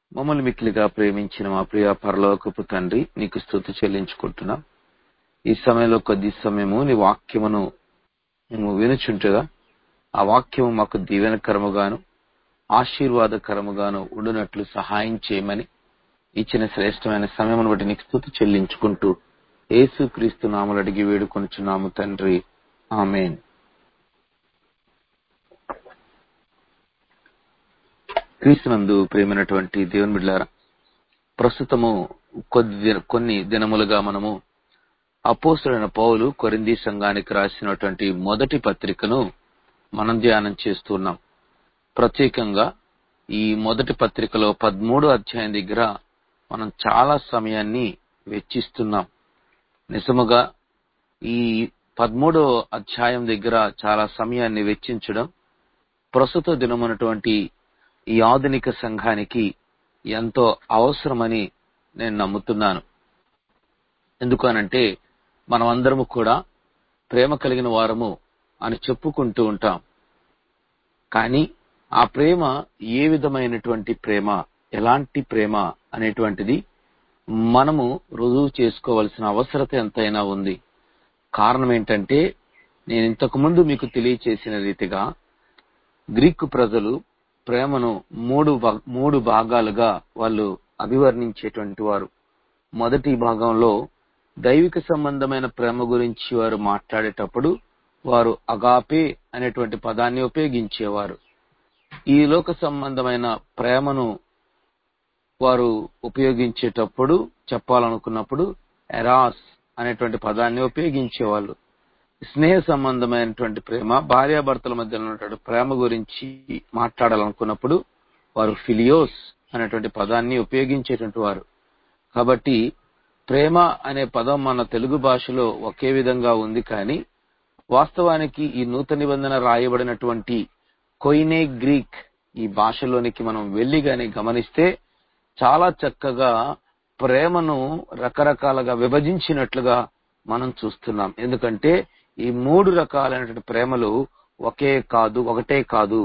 మమ్మల్ని మిక్కిలిగా ప్రేమించిన మా ప్రియ పరలోకపు తండ్రి నీకు స్థుతి చెల్లించుకుంటున్నాం ఈ సమయంలో కొద్ది సమయము నీ వాక్యమును మేము వినుచుంటగా ఆ వాక్యము మాకు దీవెనకరముగాను ఆశీర్వాదకరముగాను ఉండునట్లు సహాయం చేయమని ఇచ్చిన శ్రేష్టమైన సమయమును బట్టి నీకు స్థుతి చెల్లించుకుంటూ యేసు క్రీస్తు నామలు అడిగి వేడుకొనుచున్నాము తండ్రి ఆమెన్ క్రీస్తునందు ప్రేమైనటువంటి దేవుని బిడ్డారా ప్రస్తుతము కొద్ది దిన- కొన్ని దినములుగా మనము అపోస్తుడైన పౌలు కొరింది సంఘానికి రాసినటువంటి మొదటి పత్రికను మనం ధ్యానం చేస్తున్నాం ప్రత్యేకంగా ఈ మొదటి పత్రికలో పదమూడో అధ్యాయం దగ్గర మనం చాలా సమయాన్ని వెచ్చిస్తున్నాం నిజముగా ఈ పదమూడో అధ్యాయం దగ్గర చాలా సమయాన్ని వెచ్చించడం ప్రస్తుత దినమైనటువంటి ఈ ఆధునిక సంఘానికి ఎంతో అవసరమని నేను నమ్ముతున్నాను ఎందుకనంటే మనం అందరము కూడా ప్రేమ కలిగిన వారము అని చెప్పుకుంటూ ఉంటాం కానీ ఆ ప్రేమ ఏ విధమైనటువంటి ప్రేమ ఎలాంటి ప్రేమ అనేటువంటిది మనము రుజువు చేసుకోవలసిన అవసరత ఎంతైనా ఉంది కారణం ఏంటంటే నేను ఇంతకు ముందు మీకు తెలియచేసిన రీతిగా గ్రీకు ప్రజలు ప్రేమను మూడు భా- మూడు భాగాలుగా వాళ్ళు అభివర్ణించేటువంటి వారు మొదటి భాగంలో దైవిక సంబంధమైన ప్రేమ గురించి వారు మాట్లాడేటప్పుడు వారు అగాపే అనేటువంటి పదాన్ని ఉపయోగించేవారు ఈ లోక సంబంధమైన ప్రేమను వారు ఉపయోగించేటప్పుడు చెప్పాలనుకున్నప్పుడు ఎరాస్ అనేటువంటి పదాన్ని ఉపయోగించేవాళ్ళు స్నేహ సంబంధమైనటువంటి ప్రేమ భార్యాభర్తల మధ్య ఉన్నటువంటి ప్రేమ గురించి మాట్లాడాలనుకున్నప్పుడు వారు ఫిలియోస్ అనేటువంటి పదాన్ని ఉపయోగించేటువంటి వారు కాబట్టి ప్రేమ అనే పదం మన తెలుగు భాషలో ఒకే విధంగా ఉంది కానీ వాస్తవానికి ఈ నూతన నిబంధన రాయబడినటువంటి కొయినే గ్రీక్ ఈ భాషలోనికి మనం వెళ్లి గాని గమనిస్తే చాలా చక్కగా ప్రేమను రకరకాలుగా విభజించినట్లుగా మనం చూస్తున్నాం ఎందుకంటే ఈ మూడు రకాలైనటువంటి ప్రేమలు ఒకే కాదు ఒకటే కాదు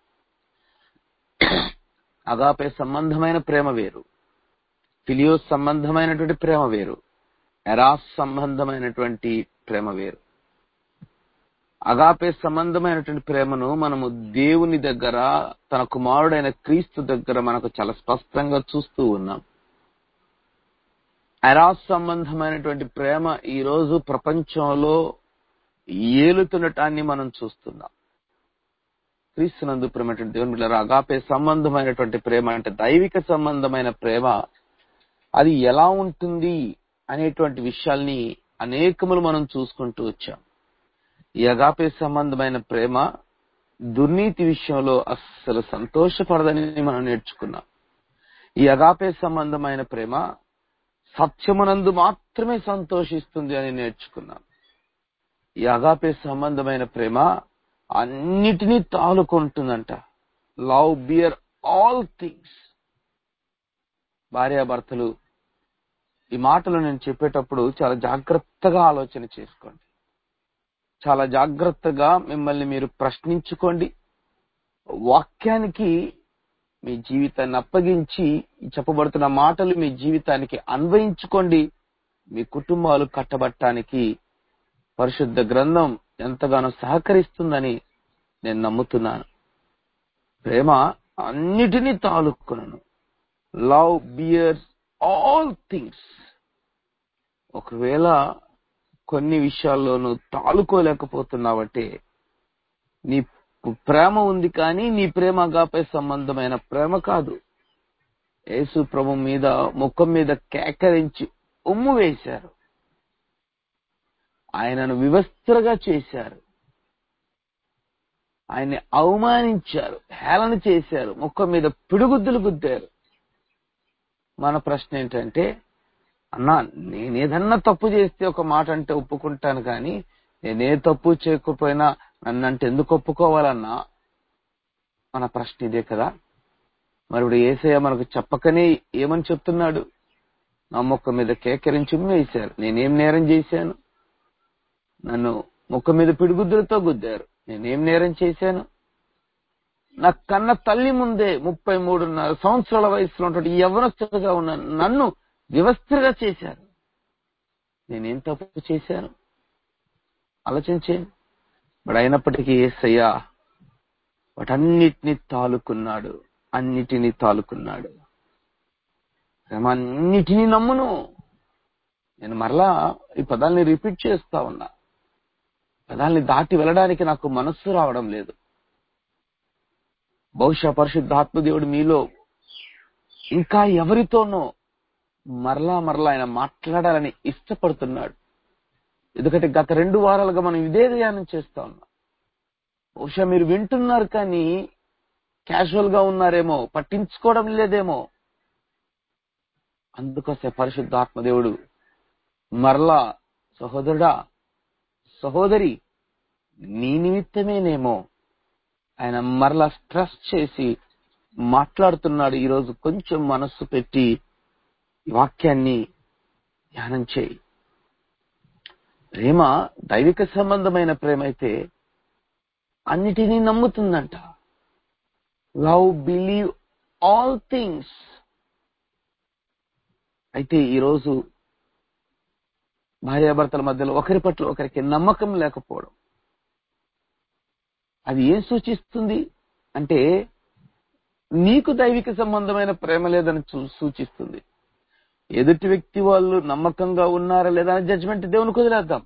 అగాపే సంబంధమైన ప్రేమ వేరు ఫిలియోస్ సంబంధమైనటువంటి ప్రేమ వేరు ఎరాస్ సంబంధమైనటువంటి ప్రేమ వేరు అగాపే సంబంధమైనటువంటి ప్రేమను మనము దేవుని దగ్గర తన కుమారుడైన క్రీస్తు దగ్గర మనకు చాలా స్పష్టంగా చూస్తూ ఉన్నాం ఎరాస్ సంబంధమైనటువంటి ప్రేమ ఈ రోజు ప్రపంచంలో ఏలుతుండటాన్ని మనం చూస్తున్నాం క్రీస్తునందు ప్రేమటువంటి దేవుని బిడ్డలారా, అగాపే సంబంధమైనటువంటి ప్రేమ అంటే దైవిక సంబంధమైన ప్రేమ అది ఎలా ఉంటుంది అనేటువంటి విషయాల్ని అనేకములు మనం చూసుకుంటూ వచ్చాం ఈ అగాపే సంబంధమైన ప్రేమ దుర్నీతి విషయంలో అస్సలు సంతోషపడదని మనం నేర్చుకున్నాం ఈ అగాపే సంబంధమైన ప్రేమ సత్యమునందు మాత్రమే సంతోషిస్తుంది అని నేర్చుకున్నాం ఈ అగాపే సంబంధమైన ప్రేమ అన్నిటినీ తాలుకుంటుందంట లవ్ బియర్ ఆల్ థింగ్స్ భార్యాభర్తలు ఈ మాటలు నేను చెప్పేటప్పుడు చాలా జాగ్రత్తగా ఆలోచన చేసుకోండి చాలా జాగ్రత్తగా మిమ్మల్ని మీరు ప్రశ్నించుకోండి వాక్యానికి మీ జీవితాన్ని అప్పగించి ఈ చెప్పబడుతున్న మాటలు మీ జీవితానికి అన్వయించుకోండి మీ కుటుంబాలు కట్టబట్టడానికి పరిశుద్ధ గ్రంథం ఎంతగానో సహకరిస్తుందని నేను నమ్ముతున్నాను ప్రేమ అన్నిటినీ తాలుకున్నాను లవ్ బియర్స్ ఆల్ థింగ్స్ ఒకవేళ కొన్ని విషయాల్లో నువ్వు తాలుకోలేకపోతున్నావంటే నీ ప్రేమ ఉంది కానీ నీ ప్రేమ అగాపే సంబంధమైన ప్రేమ కాదు యేసు ప్రభు మీద ముఖం మీద కేకరించి ఉమ్ము వేశారు ఆయనను వివస్త్రగా చేశారు ఆయన్ని అవమానించారు హేళన చేశారు ముఖం మీద పిడుగుద్దులు గుద్దారు మన ప్రశ్న ఏంటంటే అన్నా నేనేదన్నా తప్పు చేస్తే ఒక మాట అంటే ఒప్పుకుంటాను కానీ నేనే తప్పు చేయకపోయినా నన్ను అంటే ఎందుకు ఒప్పుకోవాలన్నా మన ప్రశ్న ఇదే కదా మరి ఇప్పుడు ఏసయ్య మనకు చెప్పకనే ఏమని చెప్తున్నాడు నా మొక్క మీద కేకరించి వేశారు నేనేం నేరం చేశాను నన్ను ముఖం మీద పిడిగుద్దులతో గుద్దారు నేనేం నేరం చేశాను నా కన్న తల్లి ముందే ముప్పై మూడున్నర సంవత్సరాల వయసులో ఉన్నటువంటి యవనస్తుడుగా ఉన్న నన్ను వ్యవస్థగా చేశారు నేనేం తప్పు చేశాను ఆలోచించేయండి మరి అయినప్పటికీ ఏసయ్యా వాటన్నిటిని తాలుకున్నాడు అన్నిటినీ తాలుకున్నాడు ప్రేమ అన్నిటినీ నమ్మును నేను మరలా ఈ పదాల్ని రిపీట్ చేస్తా ఉన్నా పదాల్ని దాటి వెళ్ళడానికి నాకు మనస్సు రావడం లేదు బహుశా పరిశుద్ధాత్మ దేవుడు మీలో ఇంకా ఎవరితోనో మరలా మరలా ఆయన మాట్లాడాలని ఇష్టపడుతున్నాడు ఎందుకంటే గత రెండు వారాలుగా మనం ఇదే ధ్యానం చేస్తా ఉన్నాం బహుశా మీరు వింటున్నారు కానీ క్యాజువల్ గా ఉన్నారేమో పట్టించుకోవడం లేదేమో అందుకోసే పరిశుద్ధాత్మ దేవుడు మరలా సహోదరుడా సహోదరి నీ నిమిత్తమేనేమో ఆయన మరలా స్ట్రెస్ చేసి మాట్లాడుతున్నాడు ఈరోజు కొంచెం మనస్సు పెట్టి ఈ వాక్యాన్ని ధ్యానం చేయి ప్రేమ దైవిక సంబంధమైన ప్రేమ అయితే అన్నిటినీ నమ్ముతుందంట లవ్ బిలీవ్ ఆల్ థింగ్స్ అయితే ఈరోజు భార్యాభర్తల మధ్యలో ఒకరి పట్ల ఒకరికి నమ్మకం లేకపోవడం అది ఏం సూచిస్తుంది అంటే నీకు దైవిక సంబంధమైన ప్రేమ లేదని చూ- సూచిస్తుంది ఎదుటి వ్యక్తి వాళ్ళు నమ్మకంగా ఉన్నారా లేదా అని జడ్జిమెంట్ దేవునికి వదిలేద్దాం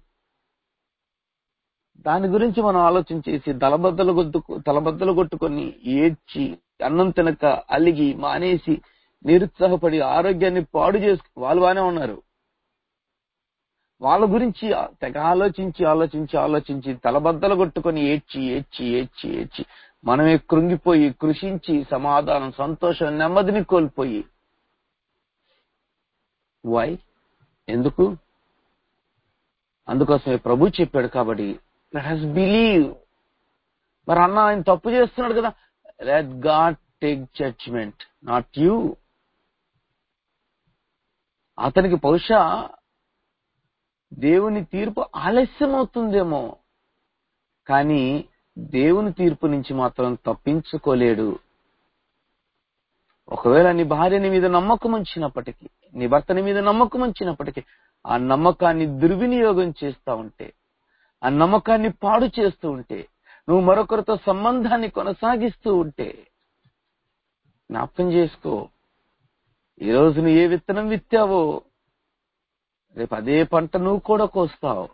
దాని గురించి మనం ఆలోచన చేసి తలబద్దలు కొట్టుకు తలబద్దలు కొట్టుకొని ఏడ్చి అన్నం తినక అలిగి మానేసి నిరుత్సాహపడి ఆరోగ్యాన్ని పాడు చేసుకు వాళ్ళు బానే ఉన్నారు వాళ్ళ గురించి తెగ ఆలోచించి ఆలోచించి ఆలోచించి తలబద్దలు కొట్టుకొని ఏడ్చి ఏడ్చి ఏడ్చి ఏడ్చి మనమే కృంగిపోయి కృషించి సమాధానం సంతోషం నెమ్మదిని కోల్పోయి వై ఎందుకు అందుకోసమే ప్రభు చెప్పాడు కాబట్టి లెట్ హస్ బిలీవ్ మరి అన్న ఆయన తప్పు చేస్తున్నాడు కదా let God take judgement not you అతనికి బహుశా దేవుని తీర్పు ఆలస్యం అవుతుందేమో కానీ దేవుని తీర్పు నుంచి మాత్రం తప్పించుకోలేడు ఒకవేళ నీ భార్య నీ మీద నమ్మకం ఉంచినప్పటికీ నీ భర్త నీ మీద నమ్మకం ఉంచినప్పటికీ ఆ నమ్మకాన్ని దుర్వినియోగం చేస్తా ఉంటే ఆ నమ్మకాన్ని పాడు చేస్తూ ఉంటే నువ్వు మరొకరితో సంబంధాన్ని కొనసాగిస్తూ ఉంటే జ్ఞాపకం చేసుకో ఈ రోజు నువ్వు ఏ విత్తనం విత్తావో రేపు అదే పంట నువ్వు కూడా కోస్తావు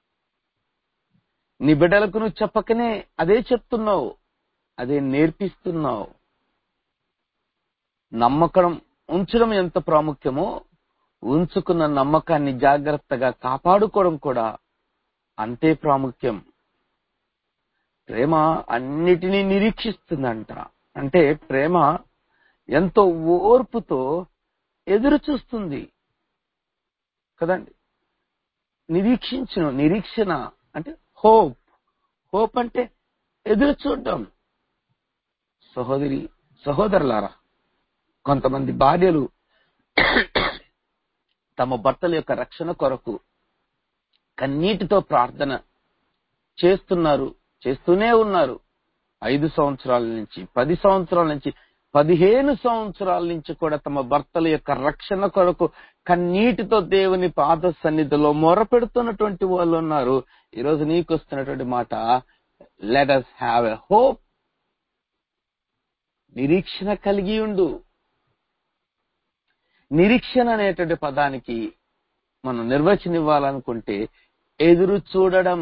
నీ బిడ్డలకు నువ్వు చెప్పకనే అదే చెప్తున్నావు అదే నేర్పిస్తున్నావు నమ్మకం ఉంచడం ఎంత ప్రాముఖ్యమో ఉంచుకున్న నమ్మకాన్ని జాగ్రత్తగా కాపాడుకోవడం కూడా అంతే ప్రాముఖ్యం ప్రేమ అన్నిటినీ నిరీక్షిస్తుందంట అంటే ప్రేమ ఎంతో ఓర్పుతో ఎదురు చూస్తుంది కదండి నిరీక్షించును నిరీక్షణ అంటే హోప్ హోప్ అంటే ఎదురు చూడడం సహోదరి సహోదరులారా కొంతమంది భార్యలు తమ భర్తల యొక్క రక్షణ కొరకు కన్నీటితో ప్రార్థన చేస్తున్నారు చేస్తూనే ఉన్నారు ఐదు సంవత్సరాల నుంచి పది సంవత్సరాల నుంచి పదిహేను సంవత్సరాల నుంచి కూడా తమ భర్తల యొక్క రక్షణ కొరకు కన్నీటితో దేవుని పాద సన్నిధిలో మొరపెడుతున్నటువంటి వాళ్ళు ఉన్నారు ఈరోజు నీకు వస్తున్నటువంటి మాట let us have a hope నిరీక్షణ కలిగి ఉండు నిరీక్షణ అనేటువంటి పదానికి మనం నిర్వచనం ఇవ్వాలనుకుంటే ఎదురు చూడడం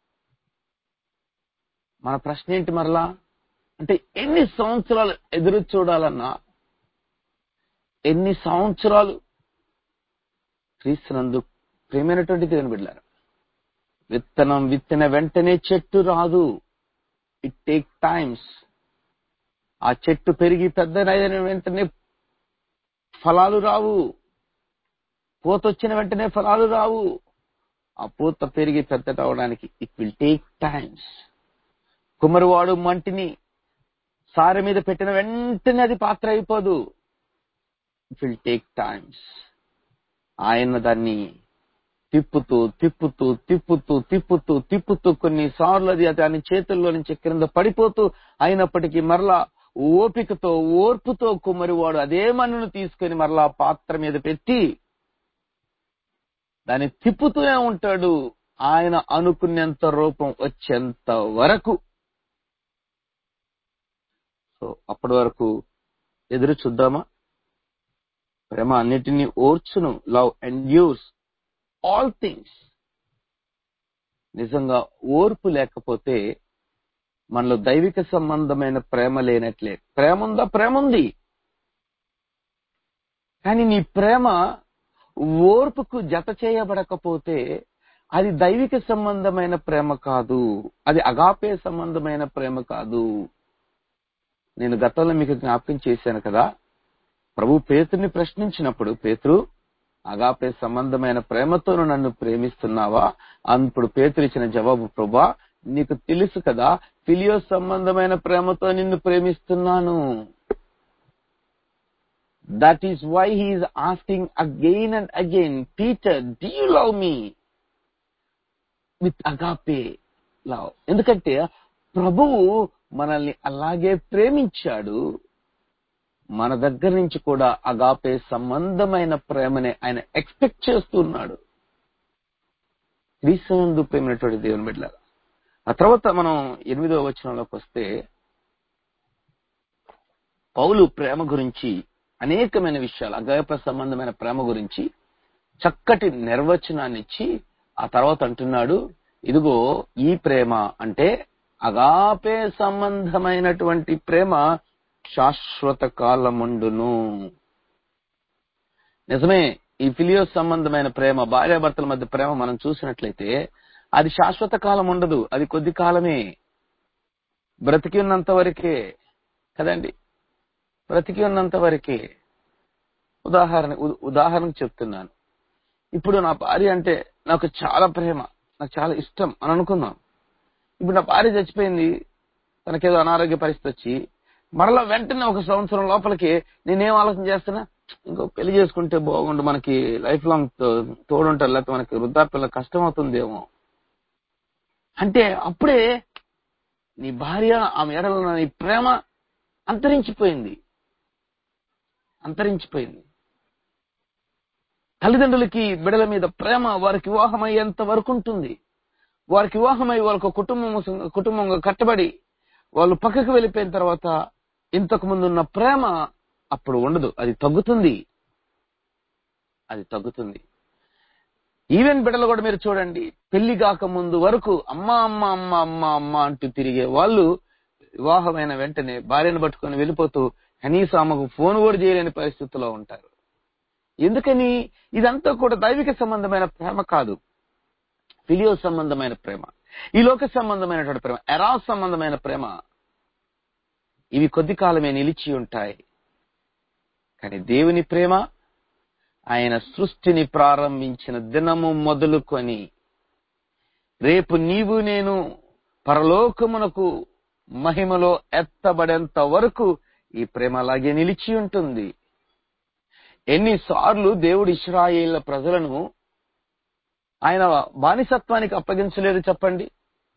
మన ప్రశ్న ఏంటి మరలా అంటే ఎన్ని సంవత్సరాలు ఎదురు చూడాలన్నా ఎన్ని సంవత్సరాలు క్రీస్తునందు ప్రేమైనటువంటి దేవుని బిడ్డారు విత్తనం విత్తన వెంటనే చెట్టు రాదు ఇట్ టేక్ టైమ్స్ ఆ చెట్టు పెరిగి పెద్దనైన వెంటనే ఫలాలు రావు పూత వచ్చిన వెంటనే ఫలాలు రావు ఆ పూత పెరిగి పెద్ద అవడానికి ఇట్ విల్ టేక్ టైమ్స్ కుమ్మరివాడు మంటిని సారె మీద పెట్టిన వెంటనే అది పాత్ర అయిపోదు ఇట్ విల్ టేక్ టైమ్స్ ఆయన దాన్ని తిప్పుతూ తిప్పుతూ తిప్పుతూ తిప్పుతూ తిప్పుతూ కొన్నిసార్లు అది దాని చేతుల్లో నుంచి క్రింద పడిపోతూ అయినప్పటికీ మరలా ఓపికతో ఓర్పుతో కుమ్మరివాడు అదే మన్నును తీసుకొని మరలా పాత్ర మీద పెట్టి దాన్ని తిప్పుతూనే ఉంటాడు ఆయన అనుకునేంత రూపం వచ్చేంత వరకు సో అప్పటి వరకు ఎదురు చూద్దామా ప్రేమ అన్నిటినీ ఓర్చును లవ్ ఎండ్యూర్స్ ఆల్ థింగ్స్ నిజంగా ఓర్పు లేకపోతే మనలో దైవిక సంబంధమైన ప్రేమ లేనట్లే ప్రేమ ఉందా ప్రేమ ఉంది కానీ నీ ప్రేమ ఓర్పుకు జత చేయబడకపోతే అది దైవిక సంబంధమైన ప్రేమ కాదు అది అగాపే సంబంధమైన ప్రేమ కాదు నేను గతంలో మీకు జ్ఞాపకం చేశాను కదా ప్రభు పేతుని ప్రశ్నించినప్పుడు పేతురు అగాపే సంబంధమైన ప్రేమతోను నన్ను ప్రేమిస్తున్నావా అప్పుడు పేతురు ఇచ్చిన జవాబు ప్రభా నీకు తెలుసు కదా ఫిలియో సంబంధమైన ప్రేమతో నిన్ను ప్రేమిస్తున్నాను that is why he is asking again and again Peter do you love me with agape love ఎందుకంటే ప్రభువు మనల్ని అలాగే ప్రేమించాడు మన దగ్గర నుంచి కూడా అగాపే సంబంధమైన ప్రేమని ఆయన ఎక్స్పెక్ట్ చేస్తున్నాడు క్రీస్తునందు ప్రేమైనటువంటి దేవుని బిడ్డలారా ఆ తర్వాత మనం ఎనిమిదవ వచనంలోకి వస్తే పౌలు ప్రేమ గురించి అనేకమైన విషయాలు అగాప సంబంధమైన ప్రేమ గురించి చక్కటి నిర్వచనాన్ని ఇచ్చి ఆ తర్వాత అంటున్నాడు ఇదిగో ఈ ప్రేమ అంటే అగాపే సంబంధమైనటువంటి ప్రేమ శాశ్వత కాలముండును నిజమే ఈ ఫిలియో సంబంధమైన ప్రేమ భార్యాభర్తల మధ్య ప్రేమ మనం చూసినట్లయితే అది శాశ్వత కాలం ఉండదు అది కొద్ది కాలమే బ్రతికి ఉన్నంత వరకే కదండి బ్రతికి ఉన్నంత వరకే ఉదాహరణ ఉ- ఉదాహరణకు చెప్తున్నాను ఇప్పుడు నా భార్య అంటే నాకు చాలా ప్రేమ నాకు చాలా ఇష్టం అని అనుకుందాం ఇప్పుడు నా భార్య చచ్చిపోయింది తనకేదో అనారోగ్య పరిస్థితి వచ్చి మరలా వెంటనే ఒక సంవత్సరం లోపలికి నేనేం ఆలోచన చేస్తున్నా ఇంకో పెళ్లి చేసుకుంటే బాగుండు మనకి లైఫ్ లాంగ్ తోడుంటారు లేకపోతే మనకి వృద్ధాప్యంలో కష్టం అవుతుందేమో అంటే అప్పుడే నీ భార్య ఆమె ఎడలో ఉన్న నీ ప్రేమ అంతరించిపోయింది అంతరించిపోయింది తల్లిదండ్రులకి బిడల మీద ప్రేమ వారికి వివాహం అయ్యేంత వరకు ఉంటుంది వారికి వివాహమై వాళ్ళకు కుటుంబం కుటుంబంగా కట్టబడి వాళ్ళు పక్కకు వెళ్ళిపోయిన తర్వాత ఇంతకు ముందు ఉన్న ప్రేమ అప్పుడు ఉండదు అది తగ్గుతుంది అది తగ్గుతుంది ఈవెన్ బిడ్డలు కూడా మీరు చూడండి పెళ్లి కాక ముందు వరకు అమ్మ అమ్మ అమ్మ అమ్మ అమ్మ అంటూ తిరిగే వాళ్ళు వివాహమైన వెంటనే భార్యను పట్టుకొని వెళ్ళిపోతూ కనీసం ఆమెకు ఫోన్ కూడా చేయలేని పరిస్థితిలో ఉంటారు ఎందుకని ఇదంతా కూడా దైవిక సంబంధమైన ప్రేమ కాదు ఫిలియో సంబంధమైన ప్రేమ ఈ లోక సంబంధమైనటువంటి ప్రేమ ఎరా సంబంధమైన ప్రేమ ఇవి కొద్ది కాలమే నిలిచి ఉంటాయి కానీ దేవుని ప్రేమ ఆయన సృష్టిని ప్రారంభించిన దినము మొదలుకొని రేపు నీవు నేను పరలోకమునకు మహిమలో ఎత్తబడేంత వరకు ఈ ప్రేమ అలాగే నిలిచి ఉంటుంది ఎన్నిసార్లు దేవుడు ఇస్రాయేళ్ల ప్రజలను ఆయన బానిసత్వానికి అప్పగించలేదు చెప్పండి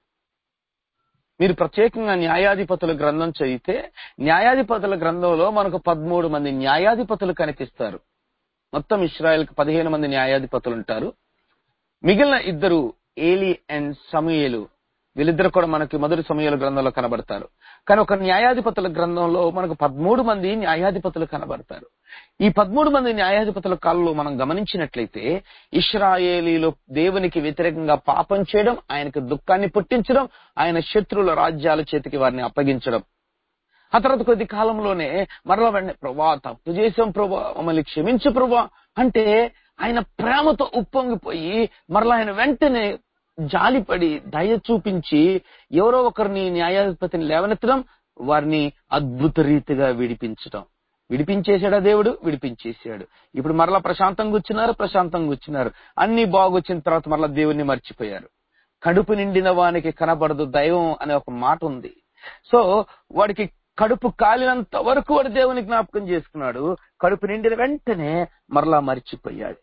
మీరు ప్రత్యేకంగా న్యాయాధిపతుల గ్రంథం చదివితే న్యాయాధిపతుల గ్రంథంలో మనకు పదమూడు మంది న్యాయాధిపతులు కనిపిస్తారు మొత్తం ఇస్రాయల్కి పదిహేను మంది న్యాయాధిపతులు ఉంటారు మిగిలిన ఇద్దరు ఏలి అండ్ సమూయేలు వీళ్ళిద్దరు కూడా మనకి మొదటి సమయాల గ్రంథంలో కనబడతారు కానీ ఒక న్యాయాధిపతుల గ్రంథంలో మనకు పదమూడు మంది న్యాయాధిపతులు కనబడతారు ఈ పదమూడు మంది న్యాయాధిపతుల కాలంలో మనం గమనించినట్లయితే ఇస్రాయేలీలు దేవునికి వ్యతిరేకంగా పాపం చేయడం ఆయనకు దుఃఖాన్ని పుట్టించడం ఆయన శత్రువుల రాజ్యాల చేతికి వారిని అప్పగించడం ఆ తర్వాత కొద్ది కాలంలోనే మరలా వెంటనే ప్రభా తప్పు చేసాం ప్రభా మమ్మల్ని క్షమించు ప్రభా అంటే ఆయన ప్రేమతో ఉప్పొంగిపోయి మరలా ఆయన వెంటనే జాలిపడి దయ చూపించి ఎవరో ఒకరిని న్యాయాధిపతిని లేవనెత్తడం వారిని అద్భుత రీతిగా విడిపించడం విడిపించేశాడా దేవుడు విడిపించేశాడు ఇప్పుడు మరలా ప్రశాంతంగా వచ్చినారు ప్రశాంతంగా వచ్చినారు అన్ని బాగొచ్చిన తర్వాత మరలా దేవుణ్ణి మర్చిపోయారు కడుపు నిండిన వానికి కనబడదు దైవం అనే ఒక మాట ఉంది సో వాడికి కడుపు కాలినంత వరకు వాడు దేవుని జ్ఞాపకం చేసుకున్నాడు కడుపు నిండిన వెంటనే మరలా మర్చిపోయాడు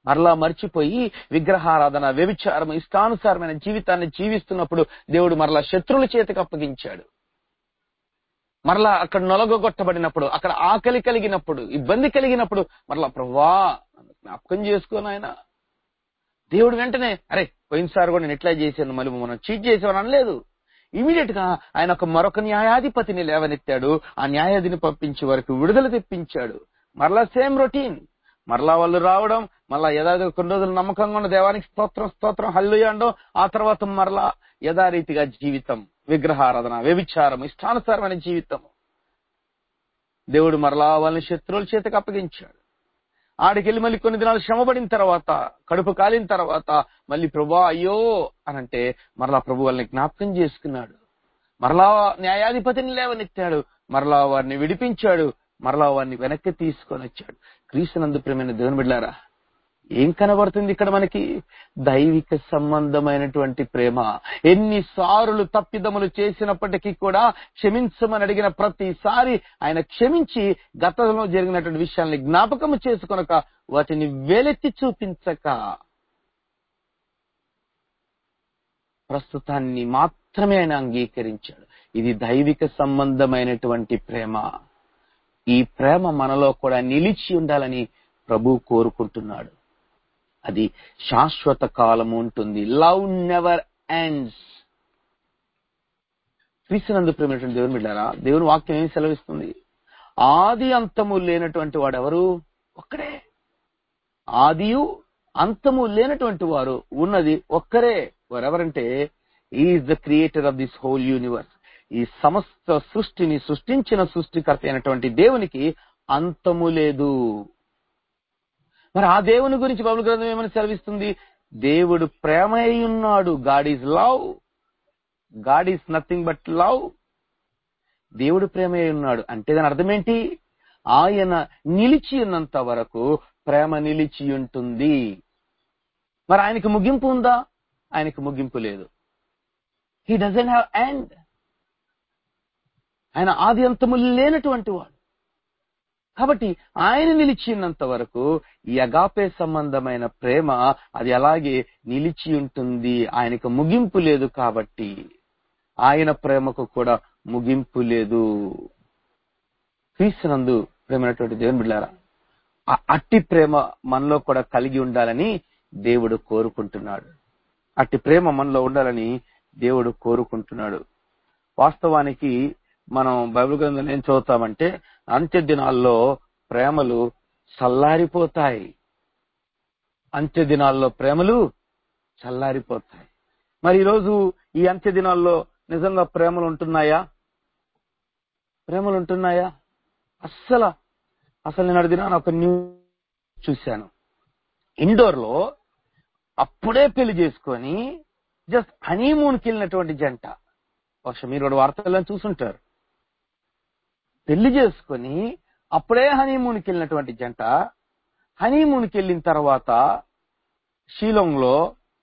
మరలా మర్చిపోయి విగ్రహారాధన వ్యభిచారం ఇష్టానుసారమైన జీవితాన్ని జీవిస్తున్నప్పుడు దేవుడు మరలా శత్రువుల చేతికి అప్పగించాడు మరలా అక్కడ నొలగొట్టబడినప్పుడు అక్కడ ఆకలి కలిగినప్పుడు ఇబ్బంది కలిగినప్పుడు మరలా ప్రభా జ్ఞాపకం చేసుకోను ఆయన దేవుడు వెంటనే అరే పోయినసారి కూడా నేను ఇట్లా చేశాను మళ్ళీ మనం చీట్ చేసామని అనలేదు ఇమీడియట్ గా ఆయన ఒక మరొక న్యాయాధిపతిని లేవనెత్తాడు ఆ న్యాయాధిని పంపించే వరకు విడుదల తెప్పించాడు మరలా సేమ్ రొటీన్ మరలా వాళ్ళు రావడం మరలా యథాది కొన్ని రోజులు నమ్మకంగా ఉన్న దేవానికి స్తోత్రం స్తోత్రం హల్లు అనడం ఆ తర్వాత మరలా యథారీతిగా జీవితం విగ్రహారాధన వ్యభిచారం ఇష్టానుసారమైన జీవితం దేవుడు మరలా వాళ్ళని శత్రువుల చేతికి అప్పగించాడు ఆడికెళ్ళి మళ్ళీ కొన్ని దినాలు శ్రమపడిన తర్వాత కడుపు కాలిన తర్వాత మళ్ళీ ప్రభా అయ్యో అనంటే మరలా ప్రభు వాళ్ళని జ్ఞాపకం చేసుకున్నాడు మరలా న్యాయాధిపతిని లేవనెత్తాడు మరలా వారిని విడిపించాడు మరలా వారిని వెనక్కి తీసుకొని వచ్చాడు క్రీస్తునందు ప్రేమైన దేవుని బిడ్డారా ఏం కనబడుతుంది ఇక్కడ మనకి దైవిక సంబంధమైనటువంటి ప్రేమ ఎన్నిసార్లు తప్పిదములు చేసినప్పటికీ కూడా క్షమించమని అడిగిన ప్రతిసారి ఆయన క్షమించి గతంలో జరిగినటువంటి విషయాల్ని జ్ఞాపకము చేసుకొనక వాటిని వేలెత్తి చూపించక ప్రస్తుతాన్ని మాత్రమే ఆయన అంగీకరించాడు ఇది దైవిక సంబంధమైనటువంటి ప్రేమ ఈ ప్రేమ మనలో కూడా నిలిచి ఉండాలని ప్రభు కోరుకుంటున్నాడు అది శాశ్వత కాలం ఉంటుంది లవ్ నెవర్ ఎండ్స్ క్రీస్తునందు ప్రేమైనటువంటి దేవుని బిడ్డారా దేవుని వాక్యం ఏం సెలవిస్తుంది ఆది అంతము లేనటువంటి వాడు ఎవరు ఒక్కడే ఆదియు అంతము లేనటువంటి వారు ఉన్నది ఒక్కరే వారెవరంటే is the creator of this whole universe ఈ సమస్త సృష్టిని సృష్టించిన సృష్టికర్త అయినటువంటి దేవునికి అంతము లేదు మరి ఆ దేవుని గురించి బైబిల్ గ్రంథం ఏమని సెలవిస్తుంది దేవుడు ప్రేమ అయి ఉన్నాడు God is love God is nothing but love దేవుడు ప్రేమ అయి ఉన్నాడు అంటే దాని అర్థం ఏంటి ఆయన నిలిచి ఉన్నంత వరకు ప్రేమ నిలిచి ఉంటుంది మరి ఆయనకి ముగింపు ఉందా ఆయనకి ముగింపు లేదు హీ డజన్ హ్యావ్ ఎండ్ ఆయన ఆది అంతము లేనటువంటి వాడు కాబట్టి ఆయన నిలిచినంత వరకు ఈ అగాపే సంబంధమైన ప్రేమ అది అలాగే నిలిచి ఉంటుంది ఆయనకు ముగింపు లేదు కాబట్టి ఆయన ప్రేమకు కూడా ముగింపు లేదు క్రీస్తునందు ప్రేమైనటువంటి దేవుని బిడ్డారా ఆ అట్టి ప్రేమ మనలో కూడా కలిగి ఉండాలని దేవుడు కోరుకుంటున్నాడు అట్టి ప్రేమ మనలో ఉండాలని దేవుడు కోరుకుంటున్నాడు వాస్తవానికి మనం బైబిల్ గ్రంథం ఏం చదువుతామంటే అంత్య దినాల్లో ప్రేమలు చల్లారిపోతాయి అంత్య దినాల్లో ప్రేమలు చల్లారిపోతాయి మరి ఈరోజు ఈ అంత్య దినాల్లో నిజంగా ప్రేమలు ఉంటున్నాయా ప్రేమలు ఉంటున్నాయా అస్సలు అసలు నేను అడిగిన ఒక న్యూస్ చూశాను ఇండోర్ లో అప్పుడే పెళ్లి చేసుకొని జస్ట్ హనీమూన్కి వెళ్ళినటువంటి జంట బహుశా మీరు కూడా వార్తల్లో చూసుంటారు పెళ్లి చేసుకొని అప్పుడే హనీమూన్కి వెళ్ళినటువంటి జంట హనీమూన్కి వెళ్ళిన తర్వాత షీలాంగ్ లో